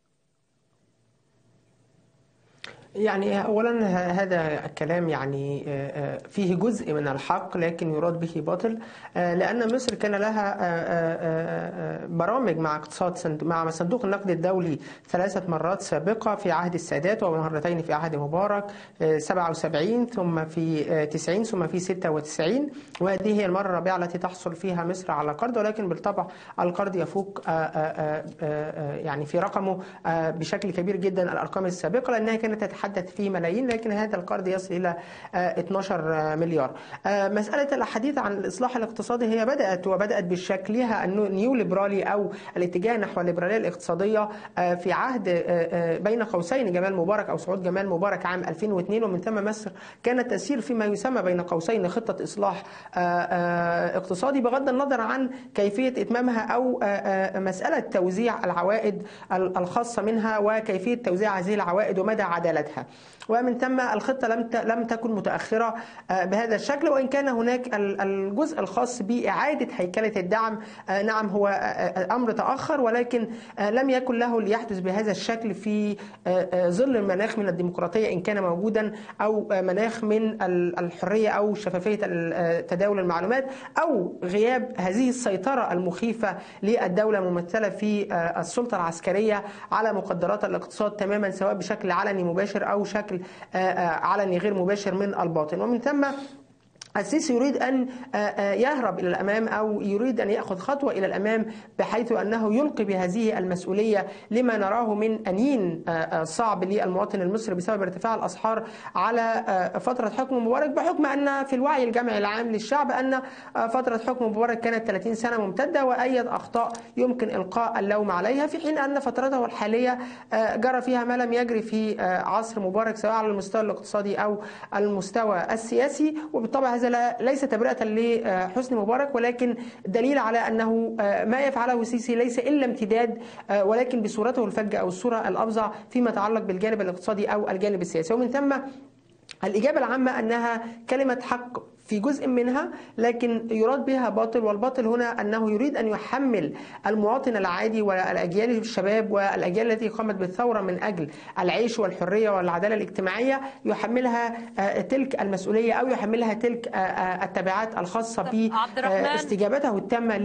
يعني اولا ه- هذا الكلام يعني آه، آه، فيه جزء من الحق لكن يراد به باطل آه، لان مصر كان لها آه، آه، آه، برامج مع اقتصاد صند- مع صندوق النقد الدولي ثلاثه مرات سابقه في عهد السادات ومرتين في عهد مبارك آه، 77 ثم في آه، 90 ثم في 96 وهذه هي المره الرابعه التي تحصل فيها مصر على قرض ولكن بالطبع القرض يفوق آه، آه، آه، آه، يعني في رقمه آه، بشكل كبير جدا الارقام السابقه لانها كانت تتحدث في ملايين لكن هذا القرض يصل الى آه، 12 مليار. آه، مساله الحديث عن الاصلاح الاقتصادي هي بدات وبدات بشكلها النيو ليبرالي او الاتجاه نحو الليبراليه الاقتصاديه آه، في عهد آه، آه، بين قوسين جمال مبارك او صعود جمال مبارك عام 2002 ومن ثم مصر كانت تسير فيما يسمى بين قوسين خطه اصلاح آه، آه، اقتصادي بغض النظر عن كيفيه اتمامها او آه، آه، مساله توزيع العوائد ال- الخاصه منها وكيفيه توزيع هذه العوائد ومدى عدالتها. تجاهها ومن ثم الخطة لم لم تكن متأخرة بهذا الشكل وإن كان هناك الجزء الخاص بإعادة هيكلة الدعم نعم هو أمر تأخر ولكن لم يكن له ليحدث بهذا الشكل في ظل المناخ من الديمقراطية إن كان موجودا أو مناخ من الحرية أو شفافية تداول المعلومات أو غياب هذه السيطرة المخيفة للدولة الممثلة في السلطة العسكرية على مقدرات الاقتصاد تماما سواء بشكل علني مباشر أو شكل علني غير مباشر من الباطن ومن ثم السيسي يريد أن يهرب إلى الأمام أو يريد أن يأخذ خطوة إلى الأمام بحيث أنه يلقي بهذه المسؤولية لما نراه من أنين صعب للمواطن المصري بسبب ارتفاع الأسعار على فترة حكم مبارك بحكم أن في الوعي الجمعي العام للشعب أن فترة حكم مبارك كانت 30 سنة ممتدة وأي أخطاء يمكن إلقاء اللوم عليها في حين أن فترته الحالية جرى فيها ما لم يجري في عصر مبارك سواء على المستوى الاقتصادي أو المستوى السياسي وبالطبع هذا ليس تبرئة لحسني مبارك ولكن دليل على أنه ما يفعله السيسي ليس إلا امتداد ولكن بصورته الفجة أو الصورة الأفظع فيما يتعلق بالجانب الاقتصادي أو الجانب السياسي ومن ثم الإجابة العامة أنها كلمة حق في جزء منها لكن يراد بها باطل والباطل هنا أنه يريد أن يحمل المواطن العادي والأجيال الشباب والأجيال التي قامت بالثورة من أجل العيش والحرية والعدالة الاجتماعية يحملها تلك المسؤولية أو يحملها تلك التبعات الخاصة باستجابته التامة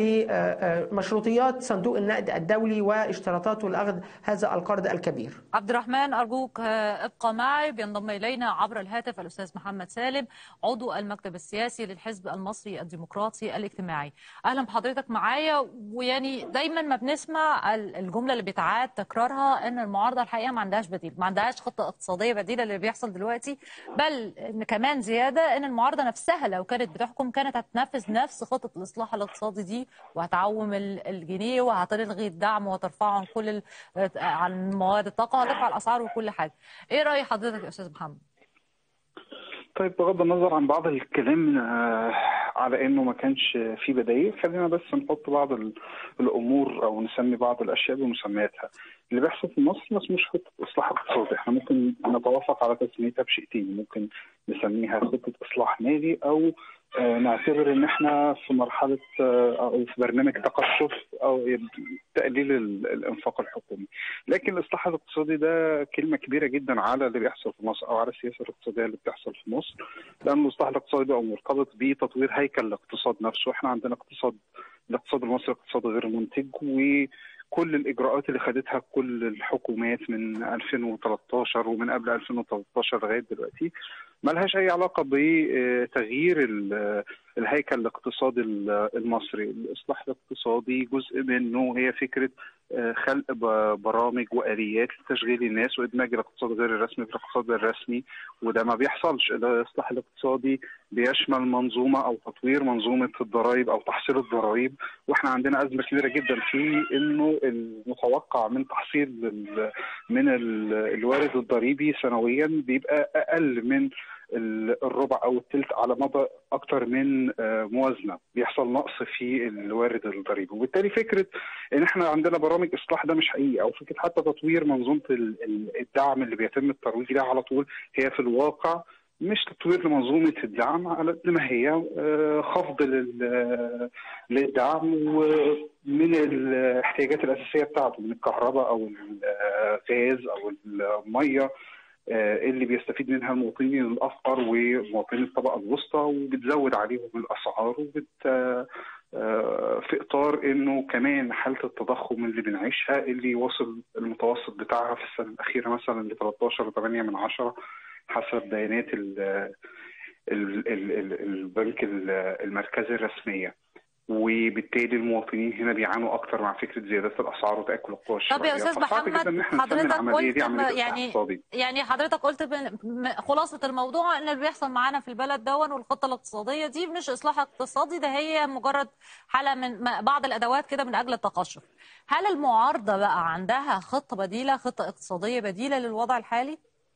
لمشروطيات صندوق النقد الدولي واشتراطاته لأخذ هذا القرض الكبير عبد الرحمن أرجوك ابقى معي بينضم إلينا عبر الهاتف الأستاذ محمد سالم عضو المكتب السياسي للحزب المصري الديمقراطي الاجتماعي اهلا بحضرتك معايا ويعني دايما ما بنسمع الجمله اللي بيتعاد تكرارها ان المعارضه الحقيقه ما عندهاش بديل ما عندهاش خطه اقتصاديه بديله اللي بيحصل دلوقتي بل ان كمان زياده ان المعارضه نفسها لو كانت بتحكم كانت هتنفذ نفس خطه الاصلاح الاقتصادي دي وهتعوم الجنيه وهتلغي الدعم وترفعه عن كل عن مواد الطاقه وهترفع الاسعار وكل حاجه ايه راي حضرتك يا استاذ محمد طيب بغض النظر عن بعض الكلام على انه ما كانش في بدايل خلينا بس نحط بعض الامور او نسمي بعض الاشياء بمسمياتها اللي بيحصل في مصر ما اسموش خطه اصلاح اقتصادي احنا ممكن نتوافق على تسميتها بشيئتين ممكن نسميها خطه اصلاح مالي او نعتبر ان احنا في مرحله او في برنامج تقشف او تقليل الانفاق الحكومي لكن الاصلاح الاقتصادي ده كلمه كبيره جدا على اللي بيحصل في مصر او على السياسه الاقتصاديه اللي بتحصل في مصر لان الاصلاح الاقتصادي ده مرتبط بتطوير هيكل الاقتصاد نفسه احنا عندنا اقتصاد الاقتصاد المصري اقتصاد غير منتج و كل الاجراءات اللي خدتها كل الحكومات من 2013 ومن قبل 2013 لغايه دلوقتي ما لهاش اي علاقه بتغيير الهيكل الاقتصادي المصري، الاصلاح الاقتصادي جزء منه هي فكره خلق برامج واليات لتشغيل الناس وادماج الاقتصاد غير الرسمي في الاقتصاد الرسمي وده ما بيحصلش، الاصلاح الاقتصادي بيشمل منظومه او تطوير منظومه الضرائب او تحصيل الضرائب واحنا عندنا ازمه كبيره جدا في انه المتوقع من تحصيل من الوارد الضريبي سنويا بيبقى اقل من الربع او الثلث على مدى اكثر من موازنه بيحصل نقص في الوارد الضريبي وبالتالي فكره ان احنا عندنا برامج اصلاح ده مش حقيقي او فكره حتى تطوير منظومه الدعم اللي بيتم الترويج لها على طول هي في الواقع مش تطوير لمنظومة الدعم على قد ما هي خفض للدعم ومن الاحتياجات الأساسية بتاعته من الكهرباء أو الغاز أو المية اللي بيستفيد منها المواطنين الافقر ومواطنين الطبقه الوسطى وبتزود عليهم الاسعار وبت في اطار انه كمان حاله التضخم اللي بنعيشها اللي وصل المتوسط بتاعها في السنه الاخيره مثلا ل 13.8 من عشرة حسب بيانات البنك المركزي الرسميه وبالتالي المواطنين هنا بيعانوا اكتر مع فكره زيادات الاسعار وتاكل القوى الشرائيه طب يا استاذ محمد حضرتك قلت يعني اقتصادي. يعني حضرتك قلت خلاصه الموضوع ان اللي بيحصل معانا في البلد دون والخطه الاقتصاديه دي مش اصلاح اقتصادي ده هي مجرد حاله من بعض الادوات كده من اجل التقشف هل المعارضه بقى عندها خطه بديله خطه اقتصاديه بديله للوضع الحالي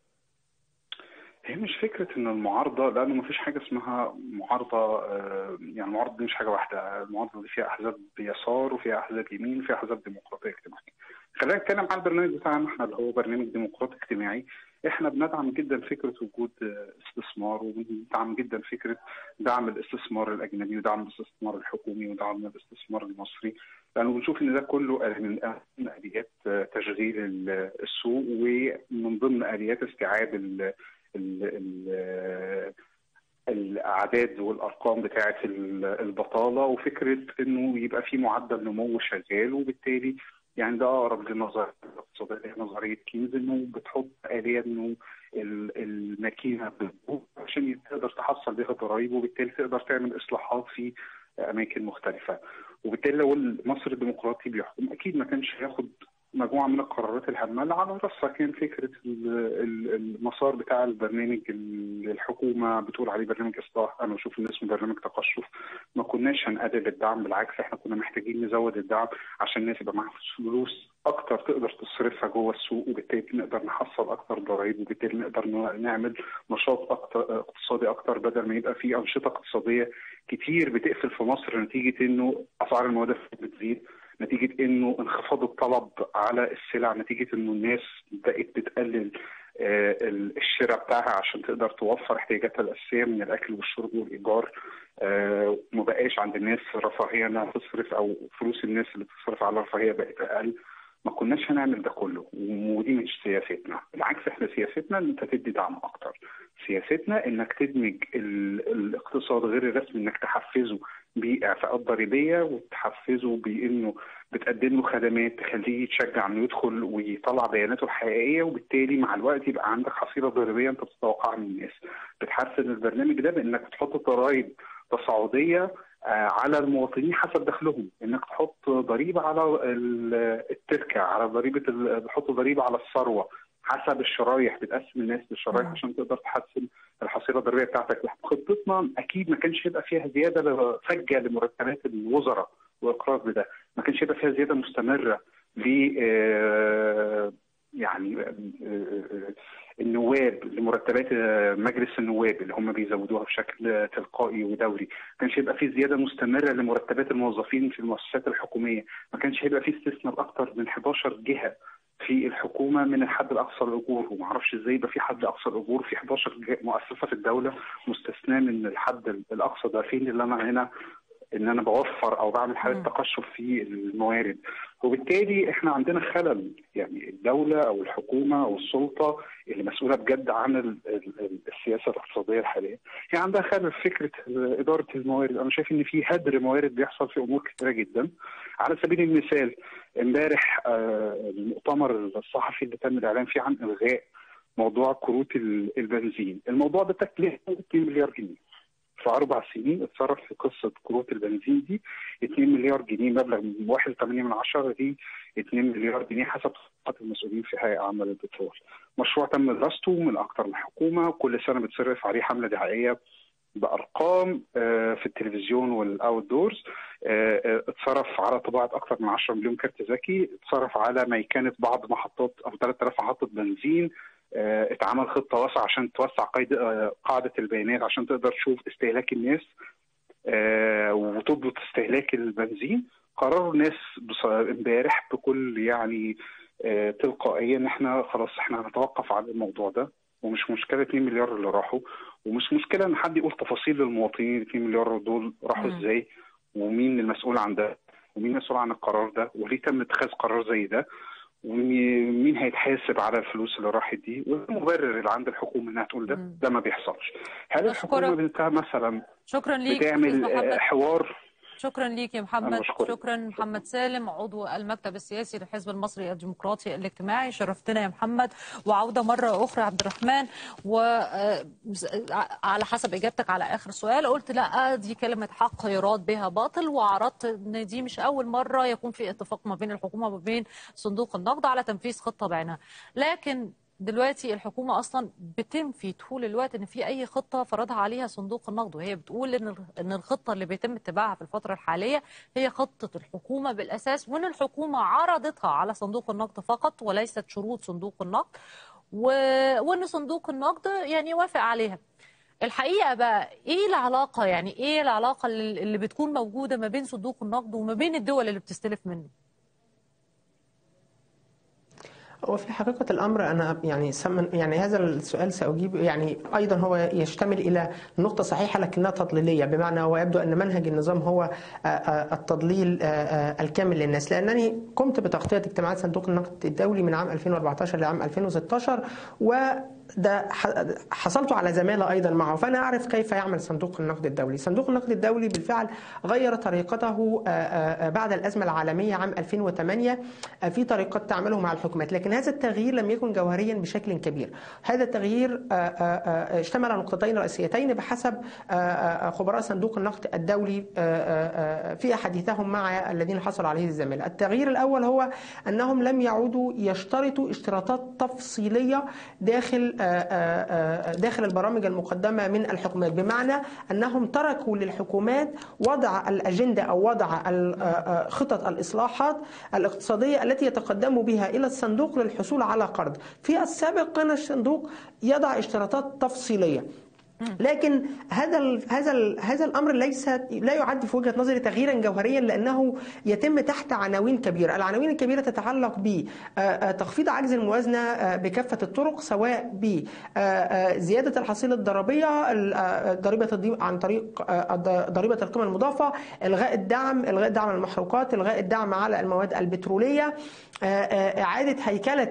هي مش فكره ان المعارضه لانه ما فيش حاجه اسمها معارضه يعني المعارضه دي مش حاجه واحده المعارضه دي فيها احزاب يسار وفيها احزاب يمين وفيها احزاب ديمقراطيه اجتماعيه خلينا نتكلم عن البرنامج بتاعنا احنا اللي هو برنامج ديمقراطي اجتماعي احنا بندعم جدا فكره وجود استثمار وبندعم جدا فكره دعم الاستثمار الاجنبي ودعم الاستثمار الحكومي ودعم الاستثمار المصري لانه بنشوف ان ده كله من اهم اليات تشغيل السوق ومن ضمن اليات استيعاب ال ال ال الاعداد والارقام بتاعه البطاله وفكره انه يبقى في معدل نمو شغال وبالتالي يعني ده اقرب للنظريه الاقتصاديه نظريه كينز انه بتحط اليه انه الماكينه بتدور عشان تقدر تحصل بيها ضرائب وبالتالي تقدر تعمل اصلاحات في اماكن مختلفه وبالتالي لو مصر الديمقراطي بيحكم اكيد ما كانش هياخد مجموعه من القرارات الهامه اللي على راسها كان فكره المسار بتاع البرنامج اللي الحكومه بتقول عليه برنامج اصلاح انا بشوف ان اسمه برنامج تقشف ما كناش هنقلل الدعم بالعكس احنا كنا محتاجين نزود الدعم عشان الناس يبقى معاها فلوس اكتر تقدر تصرفها جوه السوق وبالتالي نقدر نحصل اكتر ضرائب وبالتالي نقدر نعمل نشاط اكتر اقتصادي اكتر بدل ما يبقى في انشطه اقتصاديه كتير بتقفل في مصر نتيجه انه اسعار المواد بتزيد نتيجه انه انخفاض الطلب على السلع نتيجه انه الناس بقت بتقلل الشراء بتاعها عشان تقدر توفر احتياجاتها الاساسيه من الاكل والشرب والايجار وما بقاش عند الناس رفاهيه انها تصرف او فلوس الناس اللي بتصرف على الرفاهيه بقت اقل ما كناش هنعمل ده كله ودي مش سياستنا بالعكس احنا سياستنا ان انت تدي دعم اكتر سياستنا انك تدمج الاقتصاد غير الرسمي انك تحفزه باعفاءات ضريبيه وتحفزه بانه بتقدم له خدمات تخليه يتشجع انه يدخل ويطلع بياناته الحقيقيه وبالتالي مع الوقت يبقى عندك حصيله ضريبيه انت بتتوقعها من الناس بتحسن البرنامج ده بانك بتحط ضرائب تصاعديه على المواطنين حسب دخلهم انك تحط ضريبه على التركه على ضريبه تحط ضريبه على الثروه حسب الشرايح بتقسم الناس للشرايح عشان تقدر تحسن الحصيله الضريبيه بتاعتك خطتنا اكيد ما كانش هيبقى فيها زياده فجه لمرتبات الوزراء واقرار بده ما كانش هيبقى فيها زياده مستمره ل يعني النواب لمرتبات مجلس النواب اللي هم بيزودوها بشكل تلقائي ودوري ما كانش هيبقى في زياده مستمره لمرتبات الموظفين في المؤسسات الحكوميه ما كانش هيبقى في استثناء اكثر من 11 جهه في الحكومه من الحد الاقصى للاجور وما اعرفش ازاي يبقى في حد اقصى الاجور في 11 مؤسسه في الدوله مستثناه من الحد الاقصى ده فين اللي انا هنا ان انا بوفر او بعمل حاله تقشف في الموارد وبالتالي احنا عندنا خلل يعني الدوله او الحكومه او السلطه اللي مسؤوله بجد عن السياسه الاقتصاديه الحاليه هي عندها خلل في فكره اداره الموارد انا شايف ان في هدر موارد بيحصل في امور كثيره جدا على سبيل المثال امبارح المؤتمر الصحفي اللي تم الاعلان فيه عن الغاء موضوع كروت البنزين الموضوع ده تكلفه 2 مليار جنيه في اربع سنين اتصرف في قصه كروت البنزين دي 2 مليار جنيه مبلغ من 1.8 من عشرة دي 2 مليار جنيه حسب تصريحات المسؤولين في هيئه عامه للبترول. مشروع تم دراسته من اكثر من حكومه كل سنه بتصرف عليه حمله دعائيه بارقام في التلفزيون والاوت دورز اتصرف على طباعه اكثر من 10 مليون كارت ذكي اتصرف على ميكنه بعض محطات او 3000 محطه بنزين اتعمل خطه واسعه عشان توسع قيد قاعده البيانات عشان تقدر تشوف استهلاك الناس وتضبط استهلاك البنزين قرروا الناس امبارح بكل يعني تلقائيه ان احنا خلاص احنا هنتوقف عن الموضوع ده ومش مشكله 2 مليار اللي راحوا ومش مشكله ان حد يقول تفاصيل للمواطنين 2 مليار دول راحوا ازاي ومين المسؤول عن ده ومين المسؤول عن القرار ده وليه تم اتخاذ قرار زي ده ومين هيتحاسب على الفلوس اللي راحت دي والمبرر اللي عند الحكومه انها تقول ده ده ما بيحصلش هل الحكومه بنتها مثلا شكرا ليك بتعمل حوار شكرا ليك يا محمد شكرا محمد سالم عضو المكتب السياسي للحزب المصري الديمقراطي الاجتماعي شرفتنا يا محمد وعوده مره اخرى عبد الرحمن وعلى حسب اجابتك على اخر سؤال قلت لا دي كلمه حق يراد بها باطل وعرضت ان دي مش اول مره يكون في اتفاق ما بين الحكومه وما بين صندوق النقد على تنفيذ خطه بعينها لكن دلوقتي الحكومه اصلا بتنفي طول الوقت ان في اي خطه فرضها عليها صندوق النقد وهي بتقول ان ان الخطه اللي بيتم اتباعها في الفتره الحاليه هي خطه الحكومه بالاساس وان الحكومه عرضتها على صندوق النقد فقط وليست شروط صندوق النقد و... وان صندوق النقد يعني وافق عليها الحقيقه بقى ايه العلاقه يعني ايه العلاقه اللي بتكون موجوده ما بين صندوق النقد وما بين الدول اللي بتستلف منه هو في حقيقة الأمر أنا يعني سمن يعني هذا السؤال سأجيب يعني أيضا هو يشتمل إلى نقطة صحيحة لكنها تضليلية بمعنى هو يبدو أن منهج النظام هو التضليل الكامل للناس لأنني قمت بتغطية اجتماعات صندوق النقد الدولي من عام 2014 لعام 2016 و ده حصلت على زمالة أيضا معه فأنا أعرف كيف يعمل صندوق النقد الدولي صندوق النقد الدولي بالفعل غير طريقته بعد الأزمة العالمية عام 2008 في طريقة تعامله مع الحكومات لكن هذا التغيير لم يكن جوهريا بشكل كبير هذا التغيير اشتمل على نقطتين رئيسيتين بحسب خبراء صندوق النقد الدولي في حديثهم مع الذين حصلوا عليه الزمالة التغيير الأول هو أنهم لم يعودوا يشترطوا اشتراطات تفصيلية داخل داخل البرامج المقدمة من الحكومات بمعنى أنهم تركوا للحكومات وضع الأجندة أو وضع خطط الإصلاحات الاقتصادية التي يتقدم بها إلى الصندوق للحصول على قرض في السابق كان الصندوق يضع اشتراطات تفصيلية لكن هذا ال هذا ال هذا الامر ليس لا يعد في وجهه نظري تغييرا جوهريا لانه يتم تحت عناوين كبيره، العناوين الكبيره تتعلق بتخفيض عجز الموازنه بكافه الطرق سواء بزياده الحصيله الضريبيه ضريبه عن طريق ضريبه القيمه المضافه، الغاء الدعم، الغاء دعم المحروقات، الغاء الدعم على المواد البتروليه، اعاده هيكله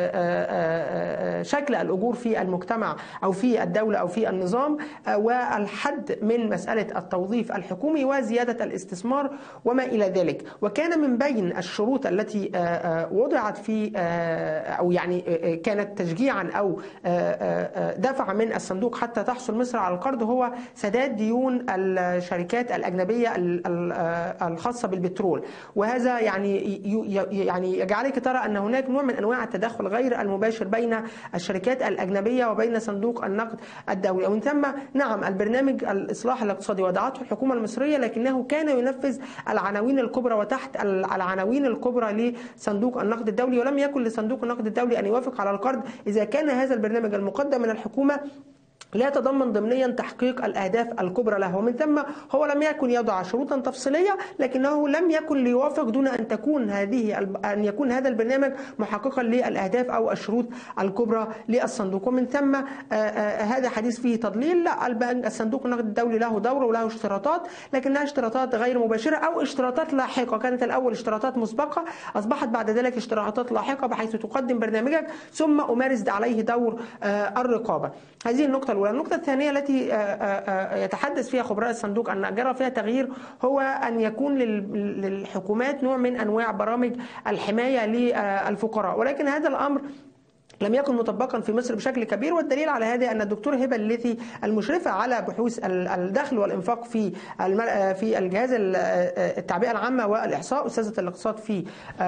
شكل الاجور في المجتمع او في الدوله او في النظام والحد من مسألة التوظيف الحكومي وزيادة الاستثمار وما إلى ذلك وكان من بين الشروط التي وضعت في أو يعني كانت تشجيعا أو دفع من الصندوق حتى تحصل مصر على القرض هو سداد ديون الشركات الأجنبية الخاصة بالبترول وهذا يعني يعني يجعلك ترى أن هناك نوع من أنواع التدخل غير المباشر بين الشركات الأجنبية وبين صندوق النقد الدولي ومن ثم نعم البرنامج الإصلاح الاقتصادي وضعته الحكومة المصرية لكنه كان ينفذ العناوين الكبرى وتحت العناوين الكبرى لصندوق النقد الدولي ولم يكن لصندوق النقد الدولي أن يوافق على القرض إذا كان هذا البرنامج المقدم من الحكومة لا يتضمن ضمنيا تحقيق الاهداف الكبرى له ومن ثم هو لم يكن يضع شروطا تفصيليه لكنه لم يكن ليوافق دون ان تكون هذه ان يكون هذا البرنامج محققا للاهداف او الشروط الكبرى للصندوق ومن ثم هذا حديث فيه تضليل لا الصندوق النقد الدولي له دور وله اشتراطات لكنها اشتراطات غير مباشره او اشتراطات لاحقه كانت الاول اشتراطات مسبقه اصبحت بعد ذلك اشتراطات لاحقه بحيث تقدم برنامجك ثم امارس عليه دور الرقابه هذه النقطه الاولى النقطه الثانيه التي يتحدث فيها خبراء الصندوق ان جرى فيها تغيير هو ان يكون للحكومات نوع من انواع برامج الحمايه للفقراء ولكن هذا الامر لم يكن مطبقا في مصر بشكل كبير والدليل على هذا ان الدكتور هبه الليثي المشرفه على بحوث الدخل والانفاق في في الجهاز التعبئه العامه والاحصاء استاذه الاقتصاد في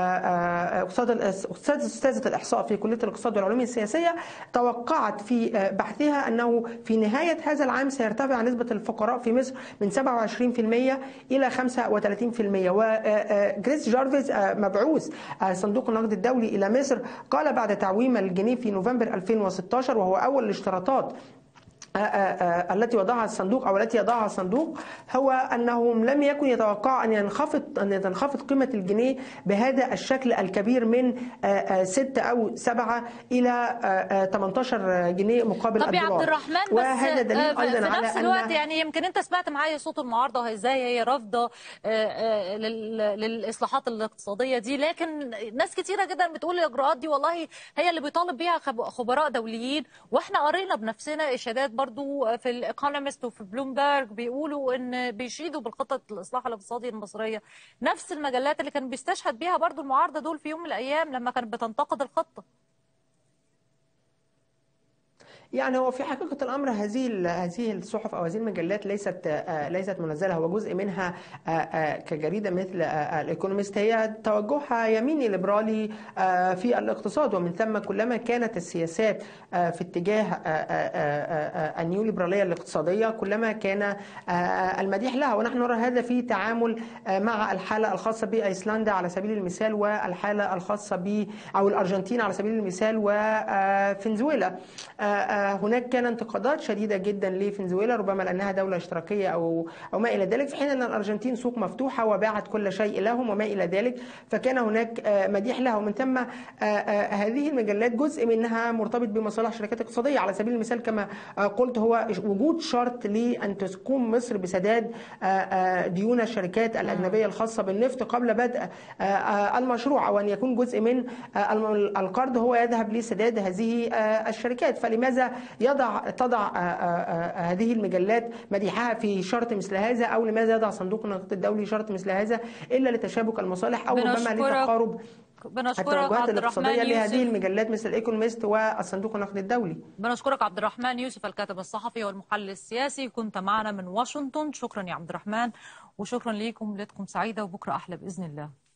استاذه الاحصاء في كليه الاقتصاد والعلوم السياسيه توقعت في بحثها انه في نهايه هذا العام سيرتفع نسبه الفقراء في مصر من 27% الى 35% وجريس جارفيز مبعوث صندوق النقد الدولي الى مصر قال بعد تعويم الجنيه في نوفمبر 2016 وهو أول الاشتراطات التي وضعها الصندوق او التي يضعها الصندوق هو انهم لم يكن يتوقعوا ان ينخفض ان تنخفض قيمه الجنيه بهذا الشكل الكبير من 6 او 7 الى 18 جنيه مقابل طب يا الدولار عبد الرحمن بس وهذا دليل في ايضا في على نفس ان الوقت يعني يمكن انت سمعت معايا صوت المعارضه وهي ازاي هي رافضه آه، آه، لل- للاصلاحات الاقتصاديه دي لكن ناس كتيره جدا بتقول الاجراءات دي والله هي اللي بيطالب بيها خب- خبراء دوليين واحنا قرينا بنفسنا اشادات برضو في الايكونومست وفي بلومبرج بيقولوا ان بيشيدوا بالخطه الاصلاح الاقتصادي المصريه نفس المجلات اللي كان بيستشهد بيها برضو المعارضه دول في يوم من الايام لما كانت بتنتقد الخطه يعني هو في حقيقة الأمر هذه ال- هذه الصحف أو هذه المجلات ليست آه، ليست منزلة هو جزء منها آه، آه، كجريدة مثل آه، الإيكونومست هي توجهها يميني ليبرالي آه، في الاقتصاد ومن ثم كلما كانت السياسات آه، في اتجاه آه، آه، آه، آه، النيو ليبرالية الاقتصادية كلما كان آه، المديح لها ونحن نرى هذا في تعامل آه، مع الحالة الخاصة بأيسلندا على سبيل المثال والحالة الخاصة ب أو الأرجنتين على سبيل المثال وفنزويلا آه، آه، وهناك كان انتقادات شديده جدا لفنزويلا ربما لانها دوله اشتراكيه او او ما الى ذلك في حين ان الارجنتين سوق مفتوحه وباعت كل شيء لهم وما الى ذلك فكان هناك آه، مديح لها ومن ثم آه، آه، هذه المجلات جزء منها مرتبط بمصالح شركات اقتصاديه على سبيل المثال كما آه، قلت هو وجود شرط لان تقوم مصر بسداد آه، آه، ديون الشركات الاجنبيه الخاصه بالنفط قبل بدء آه، آه، المشروع او ان يكون جزء من آه، الم- القرض هو يذهب لسداد هذه آه، الشركات فلماذا يضع تضع آه، آه، آه، هذه المجلات مديحها في شرط مثل هذا او لماذا يضع صندوق النقد الدولي شرط مثل هذا الا لتشابك المصالح او ربما بنشكرك. لتقارب بنشكرك التوجهات عبد الاقتصاديه الرحمن لهذه يوسف المجلات مثل الايكونومست والصندوق النقد الدولي بنشكرك عبد الرحمن يوسف الكاتب الصحفي والمحلل السياسي كنت معنا من واشنطن شكرا يا عبد الرحمن وشكرا ليكم ليلتكم سعيدة وبكرة أحلى بإذن الله